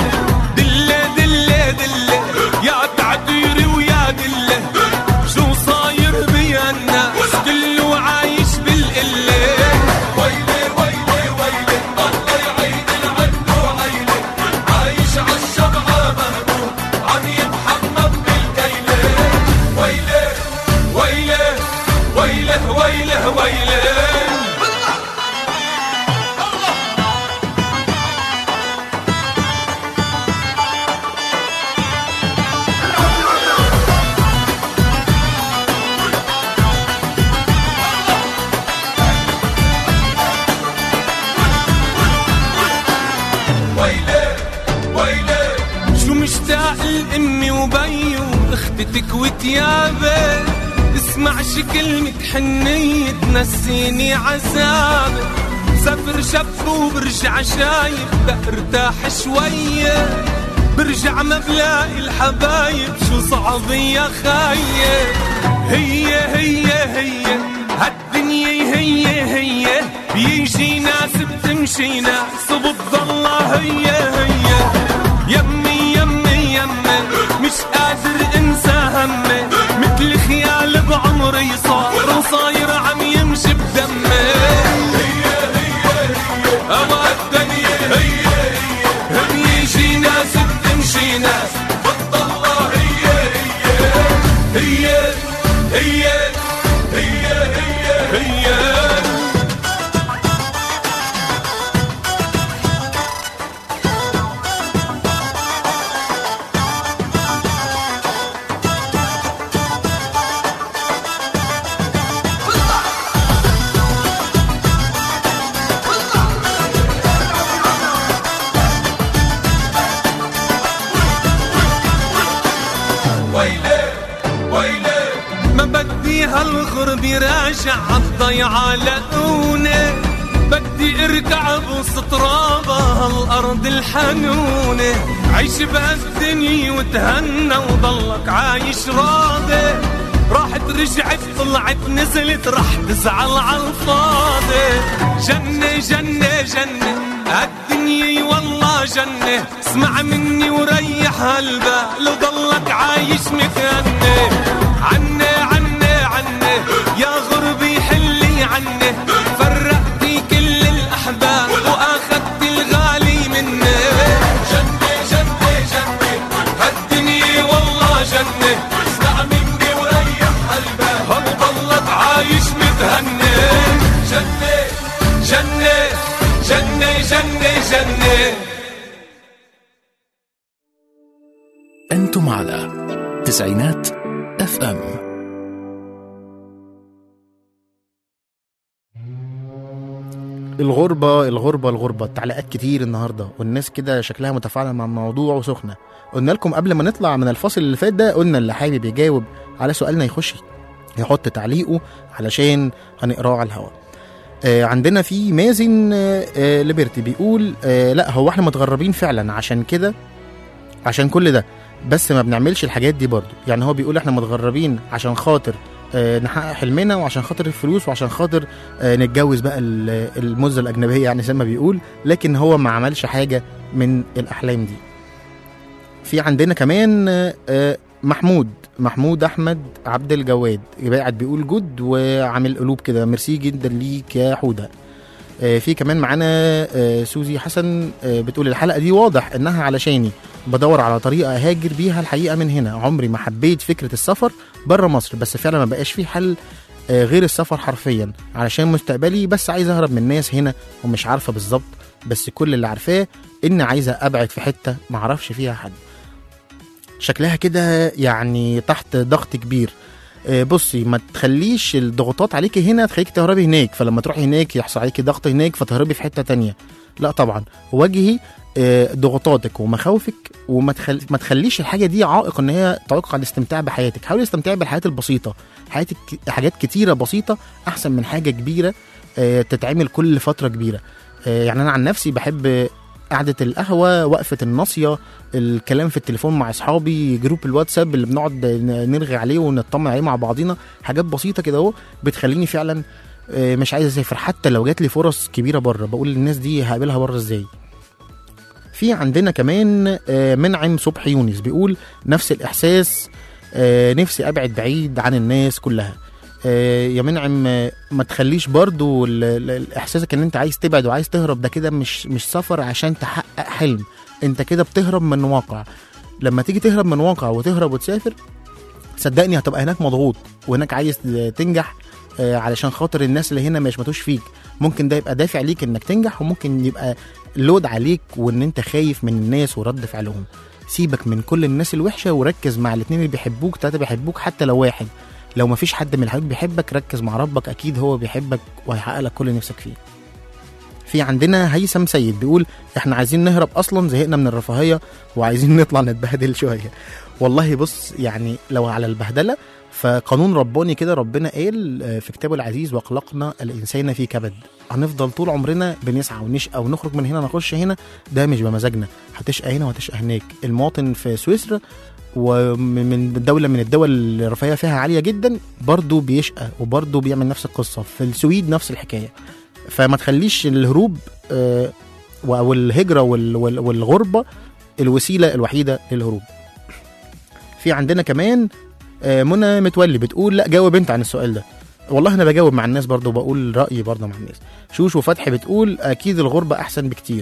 دلة دلة دلة يا تعديري ويا دلة شو صاير بيا الناس كله عايش بالقلة ويلي ويلي ويلي الله يعين العنده عينه عايش عالشمعة مهموم عم يتحمم بالكيلة ويلي ويلي ويله ويله ويله ويلي ويلي شو مشتاق لامي وبي واختتك وتيابي اسمع شي كلمة حنية تنسيني عذابي سافر شف وبرجع شايف ارتاح شوية برجع ما بلاقي الحبايب شو صعب يا خايب هي هي هي هالدنيا هي هي بيجي ناس بتمشي ناس وبتضلها هي هي يمي يمي يمي مش قادر انسى همي مثل خيال بعمري صار وصاير عم يمشي بدمي هي هي هي هوا الدنيا هي هي بيجي ناس بتمشي ناس بتضلها هي هي هي هي هي هي هي ويلي ويلي ما بدي هالغرب يراجع عالضيعة لقوني بدي ارجع بوسط ترابها هالارض الحنونة عيش بهالدنيا وتهنى وضلك عايش راضي راحت رجعت طلعت نزلت رح تزعل عالفاضي جنة جنة جنة هالدنيا والله جنة اسمع مني وريح هالبال وضلك عايش متهني عني عني عني يا غربي حلي عني فرقتي كل الأحباب وأخذت الغالي مني جنة جنة جنة هالدنيا والله جنة اسمع مني وريح قلبك وضلك عايش متهني جنة جنة جنة جنة جنة أنتم على تسعينات اف ام الغربة الغربة الغربة تعليقات كتير النهاردة والناس كده شكلها متفاعلة مع الموضوع وسخنة قلنا لكم قبل ما نطلع من الفاصل اللي فات ده قلنا اللي حابب يجاوب على سؤالنا يخش يحط تعليقه علشان هنقراه على الهواء آه عندنا في مازن آه آه ليبرتي بيقول آه لا هو احنا متغربين فعلا عشان كده عشان كل ده بس ما بنعملش الحاجات دي برضو يعني هو بيقول احنا متغربين عشان خاطر آه، نحقق حلمنا وعشان خاطر الفلوس وعشان خاطر آه، نتجوز بقى ال- المزة الأجنبية يعني زي ما بيقول لكن هو ما عملش حاجة من الأحلام دي في عندنا كمان آه، آه، محمود محمود أحمد عبد الجواد قاعد بيقول جود وعامل قلوب كده ميرسي جدا ليك يا حودة آه، في كمان معانا آه، سوزي حسن آه، بتقول الحلقة دي واضح إنها علشاني بدور على طريقة أهاجر بيها الحقيقة من هنا عمري ما حبيت فكرة السفر بره مصر بس فعلا ما بقاش في حل آه، غير السفر حرفيا علشان مستقبلي بس عايز اهرب من الناس هنا ومش عارفه بالظبط بس كل اللي عارفاه ان عايزه ابعد في حته ما اعرفش فيها حد شكلها كده يعني تحت ضغط كبير آه، بصي ما تخليش الضغوطات عليكي هنا تخليكي تهربي هناك فلما تروحي هناك يحصل عليكي ضغط هناك فتهربي في حته تانية لا طبعا واجهي آه، ضغوطاتك ومخاوفك وما تخل... ما تخليش الحاجه دي عائق ان هي تعيق على الاستمتاع بحياتك حاولي تستمتعي بالحياه البسيطه حياتك حاجات كتيره بسيطه احسن من حاجه كبيره آه، تتعمل كل فتره كبيره آه، يعني انا عن نفسي بحب قعدة القهوة وقفة الناصية الكلام في التليفون مع أصحابي جروب الواتساب اللي بنقعد ن- نرغي عليه ونطمن عليه مع بعضينا حاجات بسيطة كده اهو بتخليني فعلا آه، مش عايز أسافر حتى لو جات لي فرص كبيرة بره بقول للناس دي هقابلها بره ازاي في عندنا كمان آه، منعم صبحي يونس بيقول نفس الإحساس آه، نفسي أبعد بعيد عن الناس كلها آه، يا منعم آه، ما تخليش برضو ال- ال- الاحساسك ان انت عايز تبعد وعايز تهرب ده كده مش مش سفر عشان تحقق حلم انت كده بتهرب من واقع لما تيجي تهرب من واقع وتهرب وتسافر صدقني هتبقى هناك مضغوط وهناك عايز تنجح آه، علشان خاطر الناس اللي هنا ما يشمتوش فيك ممكن ده يبقى دافع ليك انك تنجح وممكن يبقى لود عليك وان انت خايف من الناس ورد فعلهم سيبك من كل الناس الوحشه وركز مع الاتنين اللي بيحبوك تلاته بيحبوك حتى لو واحد لو ما فيش حد من اللي حواليك بيحبك ركز مع ربك اكيد هو بيحبك وهيحقق لك كل اللي نفسك فيه في عندنا هيثم سيد بيقول احنا عايزين نهرب اصلا زهقنا من الرفاهيه وعايزين نطلع نتبهدل شويه والله بص يعني لو على البهدله فقانون رباني كده ربنا قال آه، في كتابه العزيز واخلقنا الانسان في كبد هنفضل طول عمرنا بنسعى ونشقى ونخرج من هنا نخش هنا ده مش بمزاجنا هتشقى هنا وهتشقى هناك المواطن في سويسرا ومن دولة من الدول اللي الرفاهية فيها عالية جدا برضه بيشقى وبرضه بيعمل نفس القصة في السويد نفس الحكاية فما تخليش الهروب آه، او الهجرة وال- وال- والغربة الوسيلة الوحيدة للهروب في عندنا كمان آه، منى متولي بتقول لا جاوب انت عن السؤال ده والله انا بجاوب مع الناس برضه وبقول رايي برضه مع الناس شوشو فتحي بتقول اكيد الغربه احسن بكتير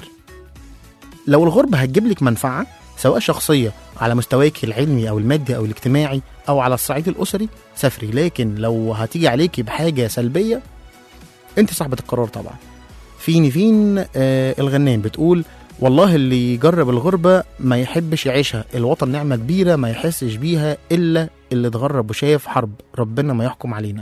لو الغربه هتجيب لك منفعه سواء شخصيه على مستواك العلمي او المادي او الاجتماعي او على الصعيد الاسري سافري لكن لو هتيجي عليكي بحاجه سلبيه انت صاحبه القرار طبعا في نيفين آه الغنام بتقول والله اللي يجرب الغربة ما يحبش يعيشها الوطن نعمة كبيرة ما يحسش بيها إلا اللي اتغرب وشايف حرب ربنا ما يحكم علينا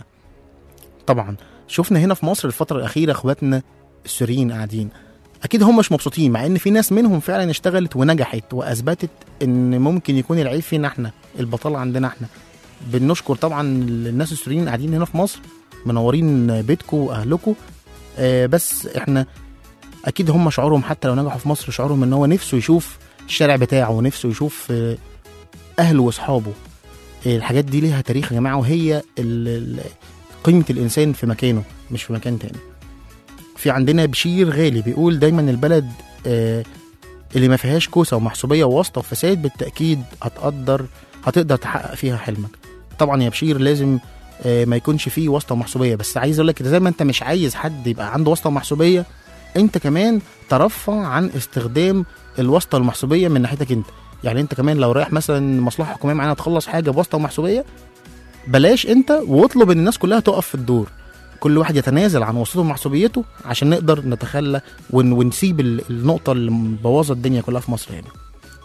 طبعا شفنا هنا في مصر الفترة الأخيرة اخواتنا السوريين قاعدين أكيد هم مش مبسوطين مع إن في ناس منهم فعلا اشتغلت ونجحت وأثبتت إن ممكن يكون العيب فينا إحنا البطالة عندنا إحنا بنشكر طبعا الناس السوريين قاعدين هنا في مصر منورين بيتكم وأهلكم آه بس إحنا اكيد هم شعورهم حتى لو نجحوا في مصر شعورهم ان هو نفسه يشوف الشارع بتاعه ونفسه يشوف آه، اهله واصحابه آه، الحاجات دي ليها تاريخ يا جماعه وهي ال- ال- قيمه الانسان في مكانه مش في مكان تاني في عندنا بشير غالي بيقول دايما البلد آه، اللي ما فيهاش كوسه ومحسوبيه وواسطه وفساد بالتاكيد هتقدر هتقدر تحقق فيها حلمك طبعا يا بشير لازم آه، ما يكونش فيه واسطه ومحسوبيه بس عايز اقول لك زي ما انت مش عايز حد يبقى عنده واسطه ومحسوبيه انت كمان ترفع عن استخدام الواسطه المحسوبيه من ناحيتك انت يعني انت كمان لو رايح مثلا مصلحه حكوميه معانا تخلص حاجه بواسطه ومحسوبيه بلاش انت واطلب ان الناس كلها تقف في الدور كل واحد يتنازل عن واسطته ومحسوبيته عشان نقدر نتخلى ون ونسيب ال- النقطه اللي مبوظه الدنيا كلها في مصر هنا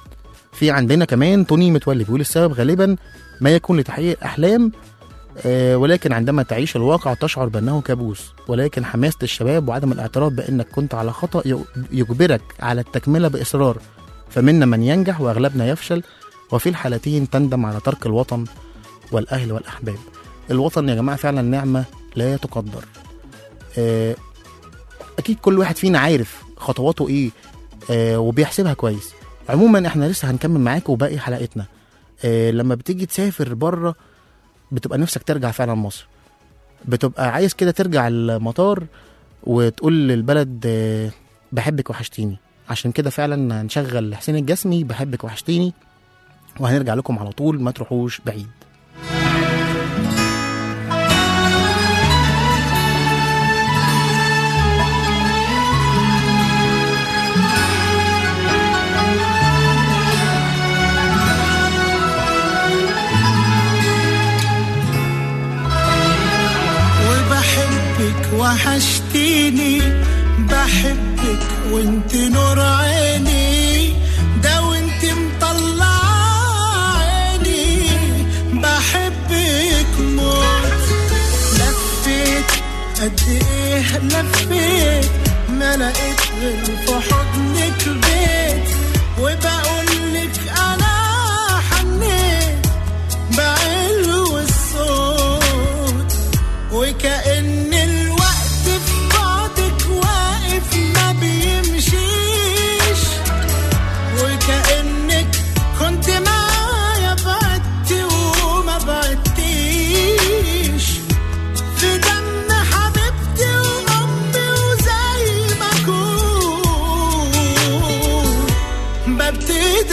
في عندنا كمان توني متولي بيقول السبب غالبا ما يكون لتحقيق الاحلام آه، ولكن عندما تعيش الواقع تشعر بأنه كابوس ولكن حماسة الشباب وعدم الاعتراف بأنك كنت على خطأ ي- يجبرك على التكملة بإصرار فمنا من ينجح وأغلبنا يفشل وفي الحالتين تندم على ترك الوطن والأهل والأحباب الوطن يا جماعة فعلا نعمة لا تقدر آه، أكيد كل واحد فينا عارف خطواته إيه آه، وبيحسبها كويس عموما احنا لسه هنكمل معاكم باقي حلقتنا آه، لما بتيجي تسافر بره بتبقى نفسك ترجع فعلا مصر بتبقى عايز كده ترجع المطار وتقول للبلد آه، بحبك وحشتيني عشان كده فعلا هنشغل حسين الجسمي بحبك وحشتيني وهنرجع لكم على طول ما تروحوش بعيد وبحبك وحشتيني بحبك وانت نور عيني ده وانت مطلع عيني بحبك موت لفيت قد ايه لفيت ما لقيت غير في حضنك بيت وبقولك انا حنيت بعلو الصوت وكأن الوقت في بعدك واقف ما بيمشيش وكأنك كنت معايا بعدت وما بعدتيش في دم حبيبتي وأمي وزي ما أكون ببتدي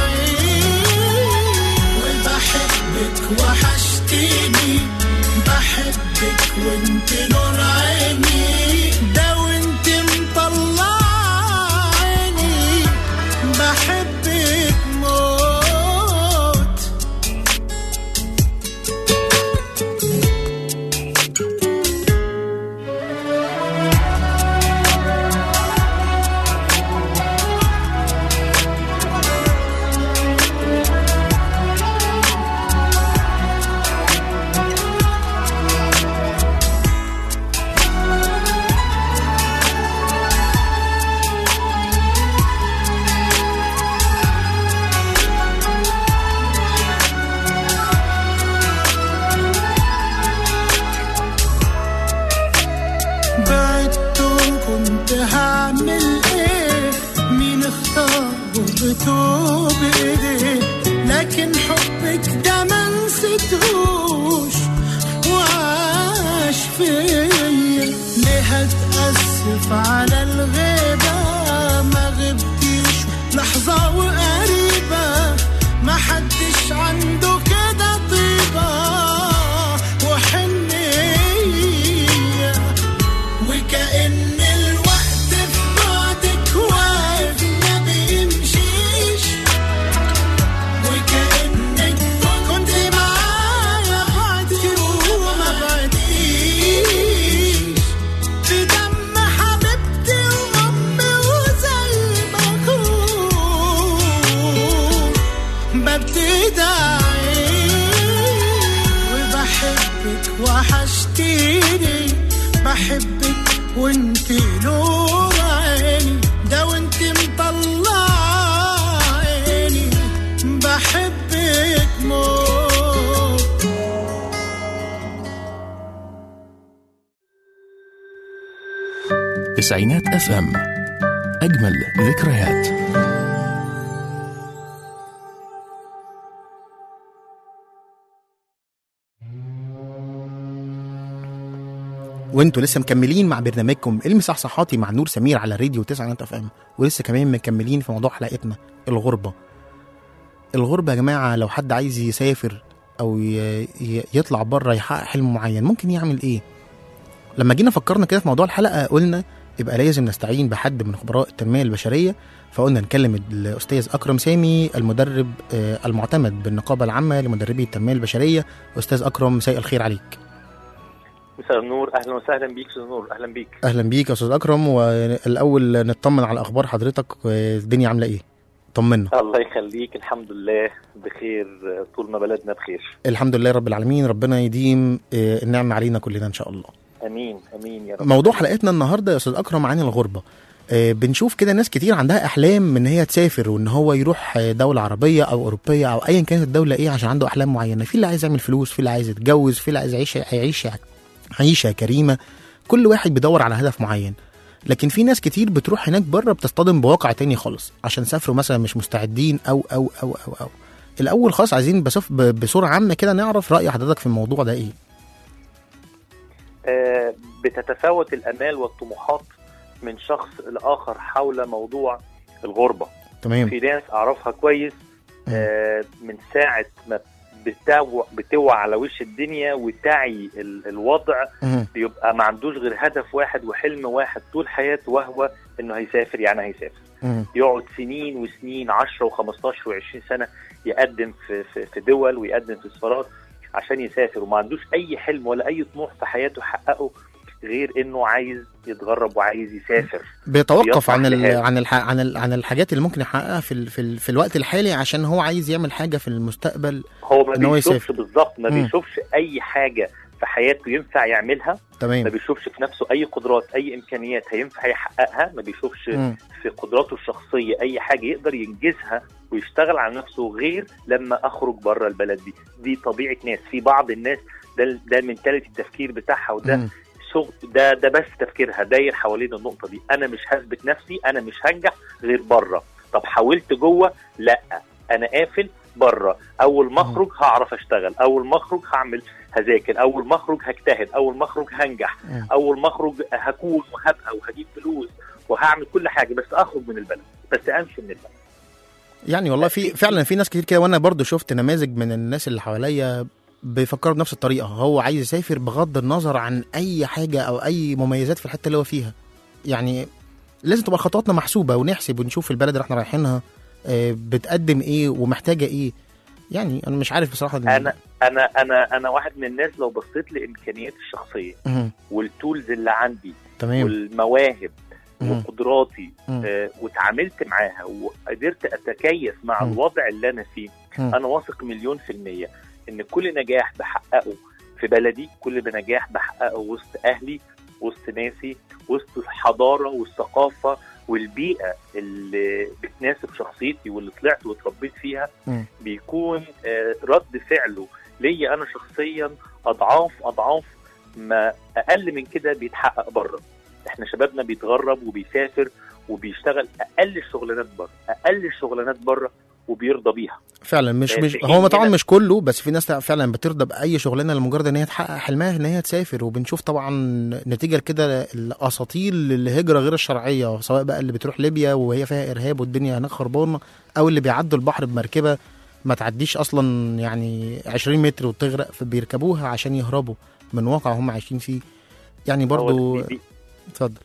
وبحبك وحشتيني بحبك وانت نور عيني ده وانت مطلع عيني بحبك موت بعدت وكنت هعمل ايه مين اختار غربته بايديه لكن حب تدعي وبحبك وحشتيني بحبك وانت نور عيني ده وانت مطلع عيني بحبك موت تسعينات اف ام اجمل ذكريات وانتوا لسه مكملين مع برنامجكم المصحصحاتي مع نور سمير على راديو 9 اف ام ولسه كمان مكملين في موضوع حلقتنا الغربه الغربه يا جماعه لو حد عايز يسافر او ي- ي- يطلع بره يحقق حلم معين ممكن يعمل ايه لما جينا فكرنا كده في موضوع الحلقه قلنا يبقى لازم نستعين بحد من خبراء التنميه البشريه فقلنا نكلم الاستاذ اكرم سامي المدرب آه، المعتمد بالنقابه العامه لمدربي التنميه البشريه استاذ اكرم مساء الخير عليك مساء النور اهلا وسهلا بيك استاذ نور اهلا بيك اهلا بيك يا استاذ اكرم والاول نطمن على اخبار حضرتك الدنيا عامله ايه طمنا الله يخليك الحمد لله بخير طول ما بلدنا بخير الحمد لله رب العالمين ربنا يديم آه، النعمه علينا كلنا ان شاء الله امين امين يا رب موضوع حلقتنا النهارده يا استاذ اكرم عن الغربه آه، بنشوف كده ناس كتير عندها احلام ان هي تسافر وان هو يروح آه، دوله عربيه او اوروبيه او ايا كانت الدوله ايه عشان عنده احلام معينه في اللي عايز يعمل فلوس في اللي عايز يتجوز في اللي عايز يعيش يعيش عيشه كريمه كل واحد بيدور على هدف معين لكن في ناس كتير بتروح هناك بره بتصطدم بواقع تاني خالص عشان سافروا مثلا مش مستعدين او او او او او الاول خالص عايزين بصف ب- بصوره عامه كده نعرف راي حضرتك في الموضوع ده ايه آه بتتفاوت الامال والطموحات من شخص لاخر حول موضوع الغربه تمام في ناس اعرفها كويس آه من ساعه ما بتوع بتوع على وش الدنيا وتعي ال- الوضع مم. بيبقى ما عندوش غير هدف واحد وحلم واحد طول حياته وهو انه هيسافر يعني هيسافر مم. يقعد سنين وسنين 10 و15 و20 سنه يقدم في في في دول ويقدم في سفارات عشان يسافر وما عندوش اي حلم ولا اي طموح في حياته يحققه غير انه عايز يتغرب وعايز يسافر بيتوقف بيطمح عن ال لهذا. عن الح عن ال عن الحاجات اللي ممكن يحققها في ال في, ال في الوقت الحالي عشان هو عايز يعمل حاجه في المستقبل هو ما إن هو بيشوفش يسافر. بالظبط ما مم. بيشوفش اي حاجه في حياته ينفع يعملها ما تمام بيشوفش في نفسه اي قدرات اي امكانيات هينفع يحققها ما بيشوفش مم. في قدراته الشخصيه اي حاجه يقدر ينجزها ويشتغل على نفسه غير لما اخرج بره البلد دي دي طبيعه ناس في بعض الناس ده ده المنتاليتي التفكير بتاعها وده مم. شغل ده ده بس تفكيرها داير حوالين النقطه دي انا مش هثبت نفسي انا مش هنجح غير بره طب حاولت جوه لا انا قافل بره اول ما اخرج هعرف اشتغل اول ما اخرج هعمل هذاكر اول ما اخرج هجتهد اول ما اخرج هنجح مم. اول ما اخرج هكون وهبقى وهجيب فلوس وهعمل كل حاجه بس اخرج من البلد بس امشي من البلد يعني والله في فعلا في ناس كتير كده وانا برضو شفت نماذج من الناس اللي حواليا بيفكروا بنفس الطريقه هو عايز يسافر بغض النظر عن اي حاجه او اي مميزات في الحته اللي هو فيها يعني لازم تبقى خطواتنا محسوبه ونحسب ونشوف البلد اللي احنا رايحينها آه، بتقدم ايه ومحتاجه ايه يعني انا مش عارف بصراحه انا انا انا انا واحد من الناس لو بصيت لامكانياتي الشخصيه مهم. والتولز اللي عندي تمام والمواهب مم. وقدراتي مم. آه وتعاملت معاها وقدرت اتكيف مع مم. الوضع اللي انا فيه مم. انا واثق مليون في المية ان كل نجاح بحققه في بلدي كل نجاح بحققه وسط اهلي وسط ناسي وسط الحضارة والثقافة والبيئة اللي بتناسب شخصيتي واللي طلعت واتربيت فيها مم. بيكون آه، رد فعله ليا انا شخصيا اضعاف اضعاف ما اقل من كده بيتحقق بره احنا شبابنا بيتغرب وبيسافر وبيشتغل اقل الشغلانات بره اقل الشغلانات بره وبيرضى بيها فعلا مش آه، مش في هو حين طبعا هنا- مش كله بس في ناس فعلا بترضى باي شغلانه لمجرد ان هي تحقق حلمها ان هي تسافر وبنشوف طبعا نتيجه لكده الاساطيل الهجره غير الشرعيه سواء بقى اللي بتروح ليبيا وهي فيها ارهاب والدنيا هناك خربانه او اللي بيعدوا البحر بمركبه ما تعديش اصلا يعني 20 متر وتغرق فبيركبوها عشان يهربوا من واقع هم عايشين فيه يعني برضو هو دي, دي, اتفضل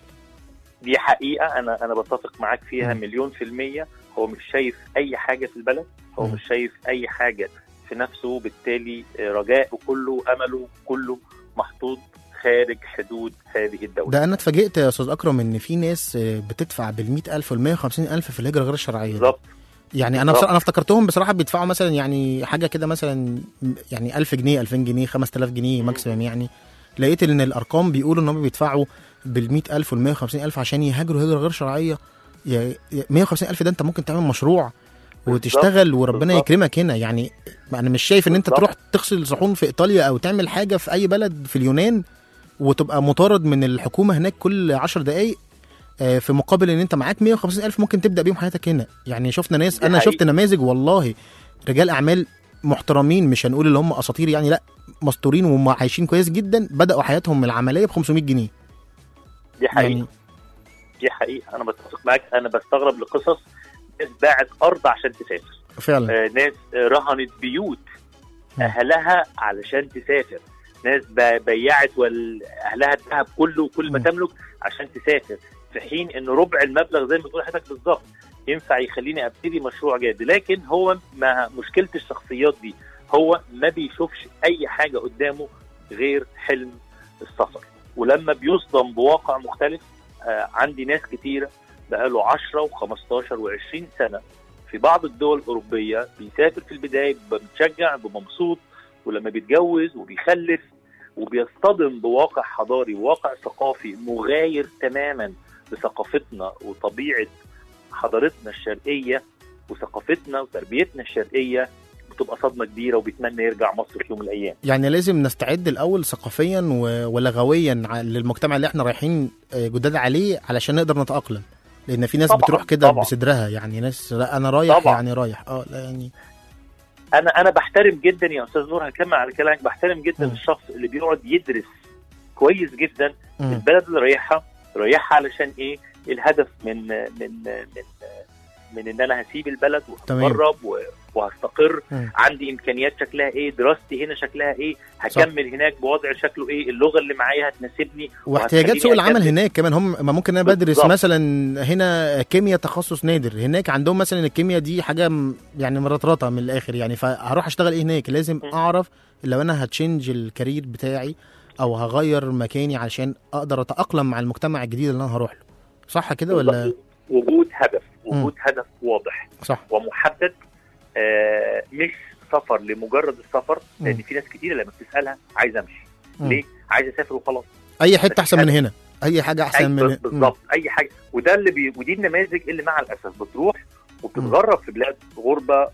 دي حقيقه انا انا بتفق معاك فيها مم. مليون في الميه هو مش شايف اي حاجه في البلد هو مم. مش شايف اي حاجه في نفسه بالتالي آه، رجاءه كله امله كله محطوط خارج حدود هذه الدوله ده انا اتفاجئت يا استاذ اكرم ان في ناس آه، بتدفع بال 100000 وال 150000 في الهجره غير الشرعيه دي. بالظبط يعني انا بالظبط. بصراحة انا افتكرتهم بصراحه بيدفعوا مثلا يعني حاجه كده مثلا يعني 1000 جنيه 2000 جنيه 5000 جنيه ماكسيمم يعني لقيت ان الارقام بيقولوا ان هم بيدفعوا بال 100000 وال 150000 عشان يهاجروا هجره غير شرعيه يا- يا 150000 ده انت ممكن تعمل مشروع وتشتغل وربنا بالظبط. يكرمك هنا يعني انا مش شايف ان انت بالظبط. تروح تغسل صحون في ايطاليا او تعمل حاجه في اي بلد في اليونان وتبقى مطارد من الحكومه هناك كل 10 دقائق آه، في مقابل ان انت معاك 150 الف ممكن تبدا بيهم حياتك هنا يعني شفنا ناس دي انا حقيقة. شفت نماذج والله رجال اعمال محترمين مش هنقول اللي هم اساطير يعني لا مستورين وهم عايشين كويس جدا بداوا حياتهم العمليه ب 500 جنيه دي حقيقه يعني دي حقيقه انا بتفق معاك انا بستغرب لقصص ناس باعت ارض عشان تسافر فعلا آه، ناس آه، رهنت بيوت مم. اهلها علشان تسافر ناس ب- بيعت وال- اهلها الذهب كله وكل ما مم. تملك عشان تسافر في حين ان ربع المبلغ زي ما بتقول حضرتك بالظبط ينفع يخليني ابتدي مشروع جاد لكن هو ما مشكله الشخصيات دي هو ما بيشوفش اي حاجه قدامه غير حلم السفر ولما بيصدم بواقع مختلف آه عندي ناس كتيره بقاله 10 و15 و20 سنه في بعض الدول الاوروبيه بيسافر في البدايه بيبقى متشجع بيبقى مبسوط ولما بيتجوز وبيخلف وبيصطدم بواقع حضاري وواقع ثقافي مغاير تماما لثقافتنا وطبيعه حضارتنا الشرقيه وثقافتنا وتربيتنا الشرقيه بتبقى صدمه كبيره وبيتمنى يرجع مصر في يوم من الايام يعني لازم نستعد الاول ثقافيا و- ولغويا ع- للمجتمع اللي احنا رايحين آه، جداد عليه علشان نقدر نتاقلم لان في ناس طبعاً، بتروح كده طبعاً. بصدرها يعني ناس لا انا رايح طبعاً. يعني رايح اه لا يعني انا انا بحترم جدا يا استاذ نور هكمل على كلامك بحترم جدا مم. الشخص اللي بيقعد يدرس كويس جدا مم. البلد اللي رايحها رايحها علشان ايه الهدف من من من من ان انا هسيب البلد تمام. وهتغرب و- وهستقر مم. عندي امكانيات شكلها ايه دراستي هنا شكلها ايه هكمل هناك بوضع شكله ايه اللغه اللي معايا هتناسبني واحتياجات وهتخليني سوق العمل أكمل. هناك كمان هم ما ممكن انا بدرس بالظبط. مثلا هنا كيمياء تخصص نادر هناك عندهم مثلا الكيمياء دي حاجه م- يعني مرطرطه من الاخر يعني فهروح اشتغل ايه هناك لازم م. اعرف لو انا هتشنج الكارير بتاعي او هغير مكاني علشان اقدر اتاقلم مع المجتمع الجديد اللي انا هروح له صح كده ولا بالظبط. وجود هدف وجود هدف واضح صح ومحدد آه مش سفر لمجرد السفر لان مم. في ناس كتير لما بتسالها عايز امشي مم. ليه عايز اسافر وخلاص اي حته بس احسن من هدف. هنا اي حاجه احسن أي من بز- بالظبط اي حاجه وده اللي بي... ودي النماذج اللي مع الاسف بتروح وبتتغرب في بلاد غربه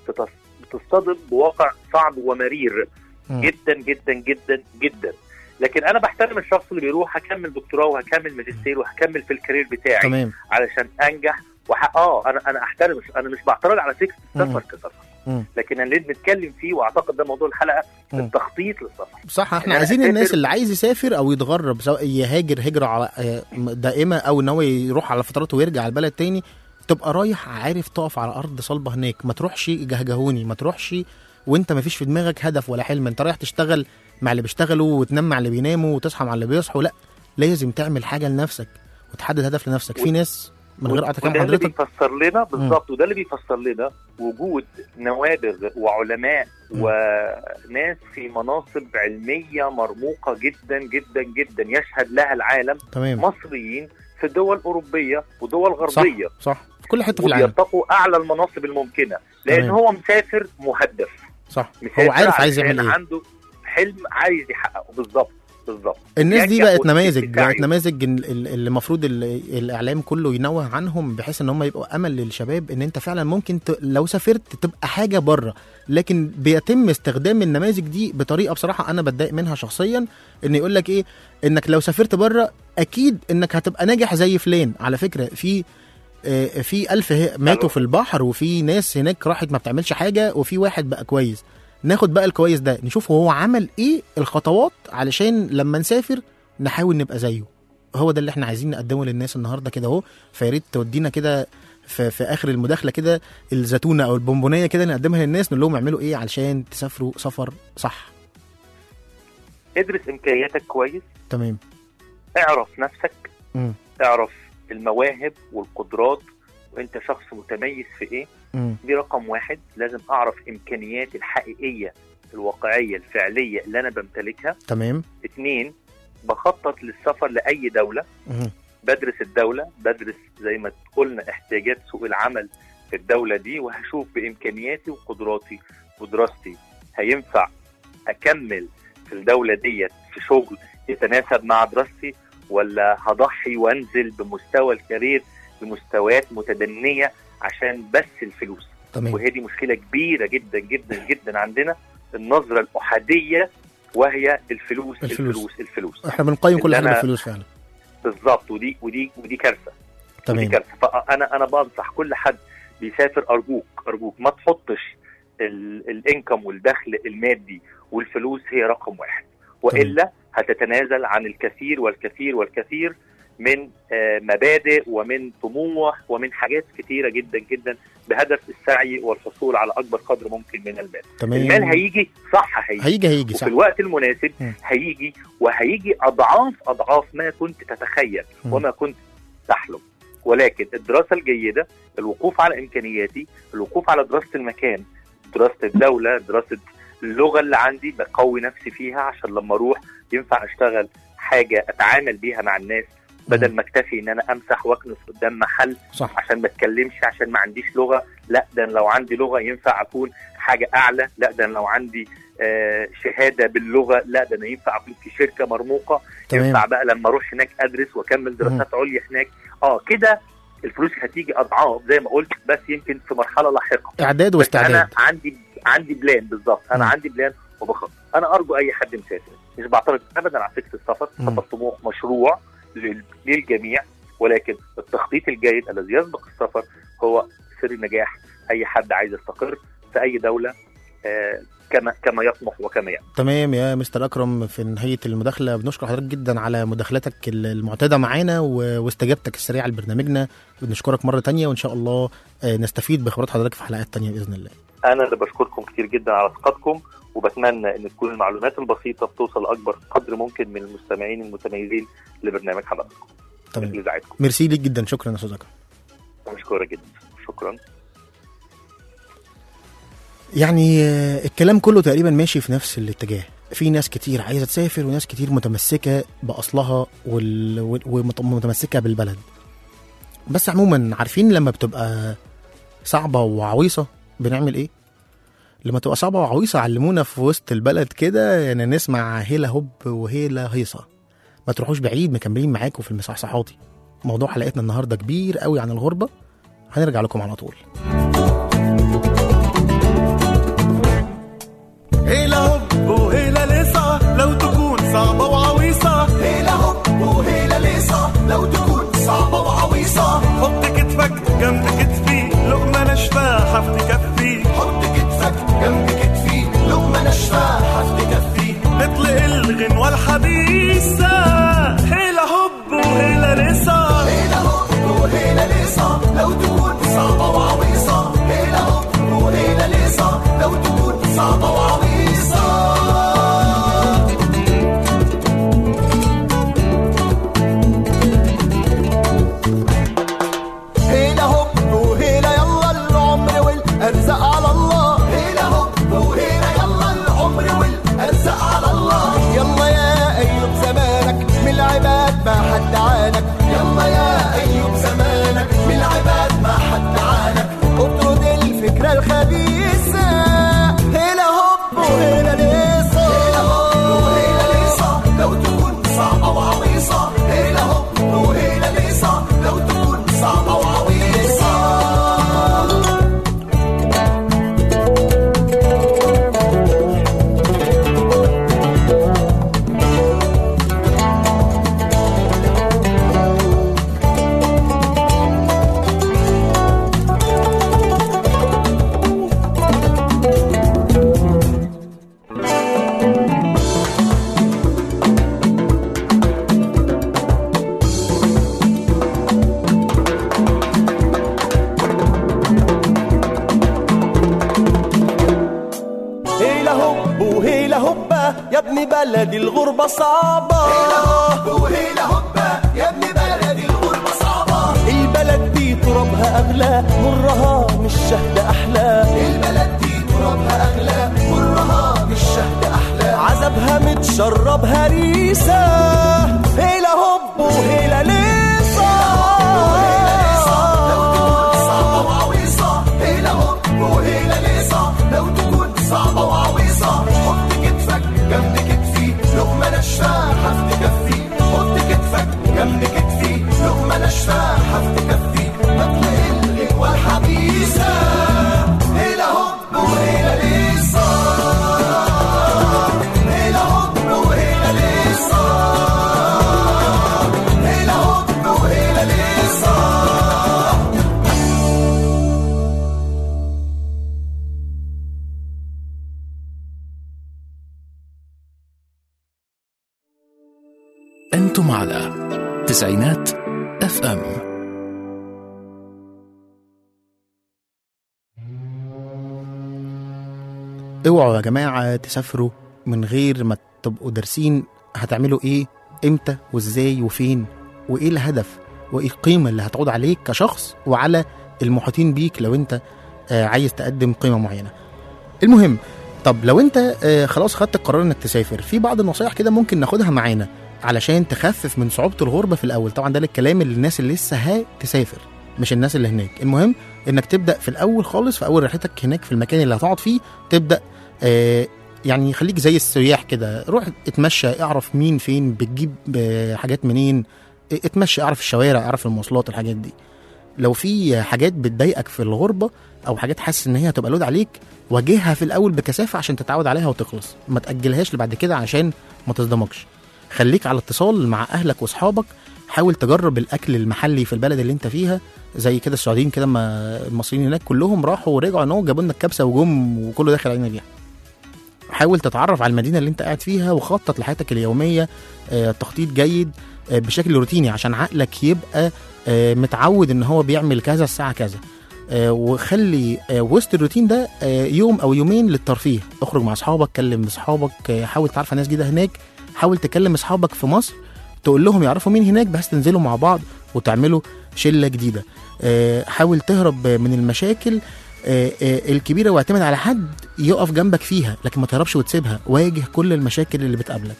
وبتصطدم بواقع صعب ومرير مم. جدا جدا جدا جدا لكن انا بحترم الشخص اللي بيروح هكمل دكتوراه وهكمل ماجستير وهكمل في الكارير بتاعي تمام علشان انجح وح... اه انا انا احترم انا مش بعترض على فكره مم. السفر كسفر مم. لكن اللي بنتكلم فيه واعتقد ده موضوع الحلقه مم. التخطيط للسفر صح احنا أنا عايزين أسافر- الناس اللي عايز يسافر او يتغرب سواء يهاجر هجره على آه، دائمه او ان هو يروح على فترات ويرجع على البلد تاني تبقى رايح عارف تقف على ارض صلبه هناك ما تروحش جهجهوني ما تروحش وانت ما فيش في دماغك هدف ولا حلم انت رايح تشتغل مع اللي بيشتغلوا وتنام مع اللي بيناموا وتصحى مع اللي بيصحوا لا لازم تعمل حاجه لنفسك وتحدد هدف لنفسك في ناس من غير قطع كلام وده اللي حضرتك بيفسر لنا بالظبط وده اللي بيفسر لنا وجود نوابغ وعلماء مم. وناس في مناصب علميه مرموقه جدا جدا جدا يشهد لها العالم تمام مصريين في دول اوروبيه ودول صح غربيه صح في كل حته في العالم وبيرتقوا اعلى المناصب الممكنه لان تمام. هو مسافر مهدف صح مسافر هو عارف عايز علشان يعمل ايه عنده حلم عايز يحققه بالظبط بالظبط الناس دي ينجح بقت ويبتدي نماذج سعيه. بقت نماذج ال- ال- اللي المفروض ال- الاعلام كله ينوه عنهم بحيث ان هم يبقوا امل للشباب ان انت فعلا ممكن ت... لو سافرت تبقى حاجه بره لكن بيتم استخدام النماذج دي بطريقه بصراحه انا بتضايق منها شخصيا ان يقول لك ايه انك لو سافرت بره اكيد انك هتبقى ناجح زي فلان على فكره في آه، في ألف ه- ماتوا في البحر وفي ناس هناك راحت ما بتعملش حاجة وفي واحد بقى كويس ناخد بقى الكويس ده نشوف هو عمل ايه الخطوات علشان لما نسافر نحاول نبقى زيه هو ده اللي احنا عايزين نقدمه للناس النهارده كده اهو فيا ريت تودينا كده في, في اخر المداخله كده الزتونه او البونبونيه كده نقدمها للناس نقول لهم اعملوا ايه علشان تسافروا سفر صح ادرس امكانياتك كويس تمام اعرف نفسك مم. اعرف المواهب والقدرات وانت شخص متميز في ايه مم. دي رقم واحد لازم اعرف امكانياتي الحقيقيه الواقعيه الفعليه اللي انا بمتلكها تمام اتنين بخطط للسفر لاي دوله مم. بدرس الدوله بدرس زي ما قلنا احتياجات سوق العمل في الدوله دي وهشوف بامكانياتي وقدراتي ودراستي هينفع اكمل في الدوله ديت في شغل يتناسب مع دراستي ولا هضحي وانزل بمستوى الكارير لمستويات متدنيه عشان بس الفلوس تمام وهي دي مشكله كبيره جدا جدا جدا عندنا النظره الاحاديه وهي الفلوس الفلوس. الفلوس الفلوس احنا بنقيم كل اللي حاجه أنا- بالفلوس فعلا بالظبط ودي ودي ودي كارثه ودي تمام كارثه فانا انا بنصح كل حد بيسافر ارجوك ارجوك ما تحطش ال- الانكم والدخل المادي والفلوس هي رقم واحد والا هتتنازل عن الكثير والكثير والكثير من آه، مبادئ ومن طموح ومن حاجات كثيره جدا جدا بهدف السعي والحصول على اكبر قدر ممكن من المال. المال تمام هيجي صح هيجي هيجي هيجي وفي صح الوقت المناسب مم. هيجي وهيجي اضعاف اضعاف ما كنت تتخيل مم. وما كنت تحلم ولكن الدراسه الجيده الوقوف على امكانياتي الوقوف على دراسه المكان دراسه الدوله دراسه اللغه اللي عندي بقوي نفسي فيها عشان لما اروح ينفع اشتغل حاجه اتعامل بيها مع الناس بدل ما اكتفي ان انا امسح واكنس قدام محل صح عشان ما اتكلمش عشان ما عنديش لغه لا ده أنا لو عندي لغه ينفع اكون حاجه اعلى لا ده أنا لو عندي آه شهاده باللغه لا ده انا ينفع اكون في شركه مرموقه تمام ينفع بقى لما اروح هناك ادرس واكمل دراسات عليا هناك اه كده الفلوس هتيجي اضعاف زي ما قلت بس يمكن في مرحله لاحقه اعداد بس انا واستعداد عندي عندي بلان بالظبط انا مم. عندي بلان وبخطط انا ارجو اي حد مسافر مش بعترض ابدا على فكره السفر مم. سفر طموح مشروع لل- للجميع ولكن التخطيط الجيد الذي يسبق السفر هو سر نجاح اي حد عايز يستقر في اي دوله آه كما كما يطمح وكما يأمل تمام يا مستر اكرم في نهايه المداخله بنشكر حضرتك جدا على مداخلتك ال- المعتاده معانا و- واستجابتك السريعه لبرنامجنا بنشكرك مره تانية وان شاء الله آه، نستفيد بخبرات حضرتك في حلقات تانية باذن الله انا اللي بشكركم كتير جدا على ثقتكم وبتمنى ان تكون المعلومات البسيطه بتوصل لاكبر قدر ممكن من المستمعين المتميزين لبرنامج حضراتكم تمام مثل اذاعتكم ميرسي ليك جدا شكرا يا استاذ اكرم مشكوره جدا شكرا يعني آه، الكلام كله تقريبا ماشي في نفس الاتجاه في ناس كتير عايزه تسافر وناس كتير متمسكه باصلها وال... وال- ومت- ومتمسكه بالبلد بس عموما عارفين لما بتبقى صعبه وعويصه بنعمل ايه لما تبقى صعبه وعويصه علمونا في وسط البلد كده يعني نسمع هيلا هوب وهيلا هيصه ما تروحوش بعيد مكملين معاكم في المصحصحاتي موضوع حلقتنا النهارده كبير قوي عن الغربه هنرجع لكم على طول هيلا هوب وهيلا ليصة لو تكون صعبة وعويصة هيلا هوب وهيلا ليصة لو تكون صعبة وعويصة حط كتفك جنب كتفي لقمة ناشفة حف تكفي حط كتفك جنب كتفي لقمة ناشفة حف تكفي اطلق الغنوة الحديثة هيلا هوب وهيلا ليصة هيلا هوب وهيلا ليصة لو تكون صعبة وعويصة هيلا هوب وهيلا ليصة لو تكون صعبة وعويصة هيلا هوب وهيلا يلا العمر والارزاق على الله هيلا هوب وهيلا يلا العمر والارزاق على الله يلا يا ايوب زمانك من العباد ما حد عانك يلا يا ايوب زمانك من العباد ما حد عانك اطرد الفكره الخبيثه هيلا هوب وهيلا ليصه هيلا هوب وهيلا ليصه لو تكون صعبه وعويصه هيلا هوب وهيلا ليصه لو تكون صعبه وعويصه هيلا هوب وهيلا هوبا يا ابن بلدي الغربة صعبة هيلا هوب وهيلا هوبا يا ابن بلدي الغربة صعبة البلد دي ترابها أغلى مرها مش شهد أحلى البلد دي ترابها أغلى مرها مش شهد أحلى عذبها متشرب هريسة هيلا هوب وهيلا ليصة لو تكون صعبة وعويصة انتم على تسعينات اف ام اوعوا يا جماعة تسافروا من غير ما تبقوا دارسين هتعملوا ايه امتى وازاي وفين وايه الهدف وايه القيمة اللي هتعود عليك كشخص وعلى المحيطين بيك لو انت آه، عايز تقدم قيمة معينة المهم طب لو انت آه، خلاص خدت القرار انك تسافر في بعض النصايح كده ممكن ناخدها معانا علشان تخفف من صعوبة الغربة في الأول طبعا ده الكلام اللي الناس اللي لسه هتسافر مش الناس اللي هناك المهم انك تبدأ في الأول خالص في أول رحلتك هناك في المكان اللي هتقعد فيه تبدأ آه، يعني خليك زي السياح كده روح اتمشى اعرف مين فين بتجيب آه، حاجات منين اه، اتمشى اعرف الشوارع اعرف المواصلات الحاجات دي لو في حاجات بتضايقك في الغربة او حاجات حاسس ان هي هتبقى لود عليك واجهها في الاول بكثافة عشان تتعود عليها وتخلص ما تأجلهاش لبعد كده عشان ما تصدمكش خليك على اتصال مع اهلك واصحابك حاول تجرب الاكل المحلي في البلد اللي انت فيها زي كده السعوديين كده ما المصريين هناك كلهم راحوا ورجعوا ان هو جابوا لنا الكبسه وجم وكله داخل علينا بيها حاول تتعرف على المدينه اللي انت قاعد فيها وخطط لحياتك اليوميه آه، تخطيط جيد آه، بشكل روتيني عشان عقلك يبقى آه، متعود ان هو بيعمل كذا الساعه كذا آه، وخلي آه، وسط الروتين ده آه، يوم او يومين للترفيه اخرج مع اصحابك كلم اصحابك آه، حاول تعرف على ناس جديده هناك حاول تكلم اصحابك في مصر تقول لهم يعرفوا مين هناك بحيث تنزلوا مع بعض وتعملوا شله جديده آه، حاول تهرب من المشاكل آه، آه، الكبيره واعتمد على حد يقف جنبك فيها لكن ما تهربش وتسيبها واجه كل المشاكل اللي بتقابلك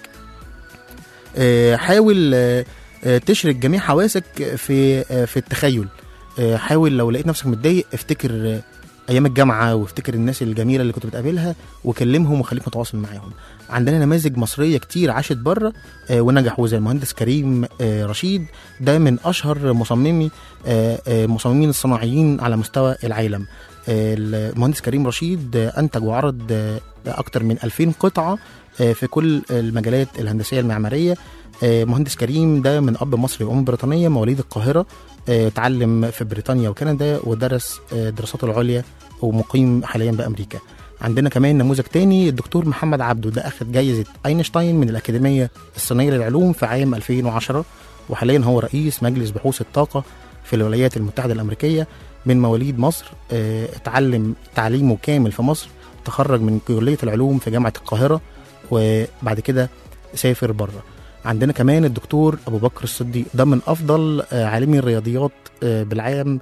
آه، حاول آه، آه، تشرك جميع حواسك في آه، في التخيل آه، حاول لو لقيت نفسك متضايق افتكر آه، ايام الجامعه وافتكر الناس الجميله اللي كنت بتقابلها وكلمهم وخليك متواصل معاهم عندنا نماذج مصريه كتير عاشت بره آه، ونجحوا زي المهندس كريم آه، رشيد ده من اشهر مصممي آه، آه، مصممين الصناعيين على مستوى العالم آه، المهندس كريم رشيد آه، انتج وعرض آه، اكتر من 2000 قطعه آه، في كل المجالات الهندسيه المعماريه آه، مهندس كريم ده من اب مصري وام بريطانيه مواليد القاهره آه، اتعلم في بريطانيا وكندا ودرس آه، دراساته العليا ومقيم حاليا بامريكا عندنا كمان نموذج تاني الدكتور محمد عبده ده اخذ جايزه اينشتاين من الاكاديميه الصينيه للعلوم في عام 2010 وحاليا هو رئيس مجلس بحوث الطاقه في الولايات المتحده الامريكيه من مواليد مصر آه، اتعلم تعليمه كامل في مصر تخرج من كليه العلوم في جامعه القاهره وبعد كده سافر بره عندنا كمان الدكتور ابو بكر الصديق ده من افضل آه، عالمي الرياضيات آه، بالعام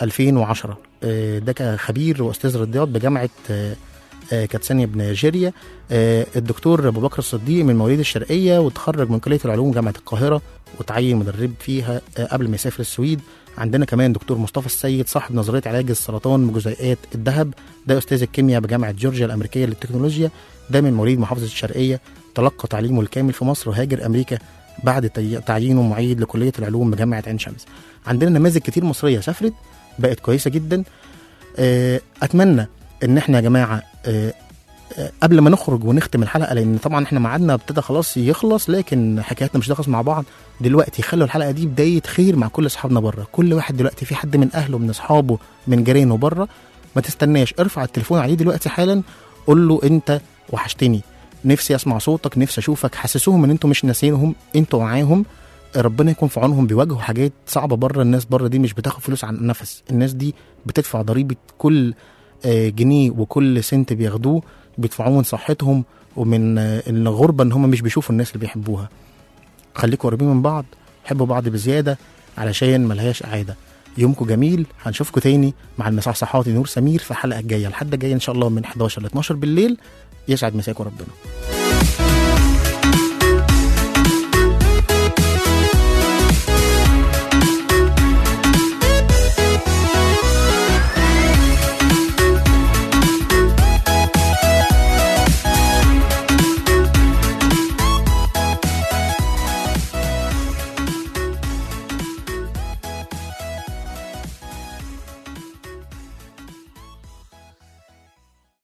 2010 آه، ده كخبير واستاذ رياضيات بجامعه آه، آه، كاتسانيا بنيجيريا آه، الدكتور ابو بكر الصديق من مواليد الشرقيه وتخرج من كليه العلوم جامعه القاهره وتعين مدرب فيها آه، قبل ما يسافر السويد عندنا كمان دكتور مصطفى السيد صاحب نظريه علاج السرطان بجزيئات الذهب ده استاذ الكيمياء بجامعه جورجيا الامريكيه للتكنولوجيا ده من مواليد محافظه الشرقيه تلقى تعليمه الكامل في مصر وهاجر امريكا بعد تي- تعيينه معيد لكليه العلوم بجامعه عين شمس عندنا نماذج كتير مصريه سافرت بقت كويسه جدا آه، اتمنى ان احنا يا جماعه آه، آه، قبل ما نخرج ونختم الحلقه لان طبعا احنا ميعادنا ابتدى خلاص يخلص لكن حكاياتنا مش هتخلص مع بعض دلوقتي خلوا الحلقه دي بدايه خير مع كل اصحابنا بره كل واحد دلوقتي في حد من اهله من اصحابه من جيرانه بره ما تستناش ارفع التليفون عليه دلوقتي حالا قول له انت وحشتني نفسي اسمع صوتك نفسي اشوفك حسسوهم ان انتوا مش ناسينهم انتوا معاهم ربنا يكون في عونهم بيواجهوا حاجات صعبه بره الناس بره دي مش بتاخد فلوس عن النفس الناس دي بتدفع ضريبه كل آه، جنيه وكل سنت بياخدوه بيدفعوه من صحتهم ومن آه، الغربه ان هم مش بيشوفوا الناس اللي بيحبوها خليكوا قريبين من بعض حبوا بعض بزياده علشان ملهاش عاده يومكم جميل هنشوفكم تاني مع المصحصحات نور سمير في الحلقه الجايه الحلقه الجايه ان شاء الله من 11 ل 12 بالليل يسعد مساكم ربنا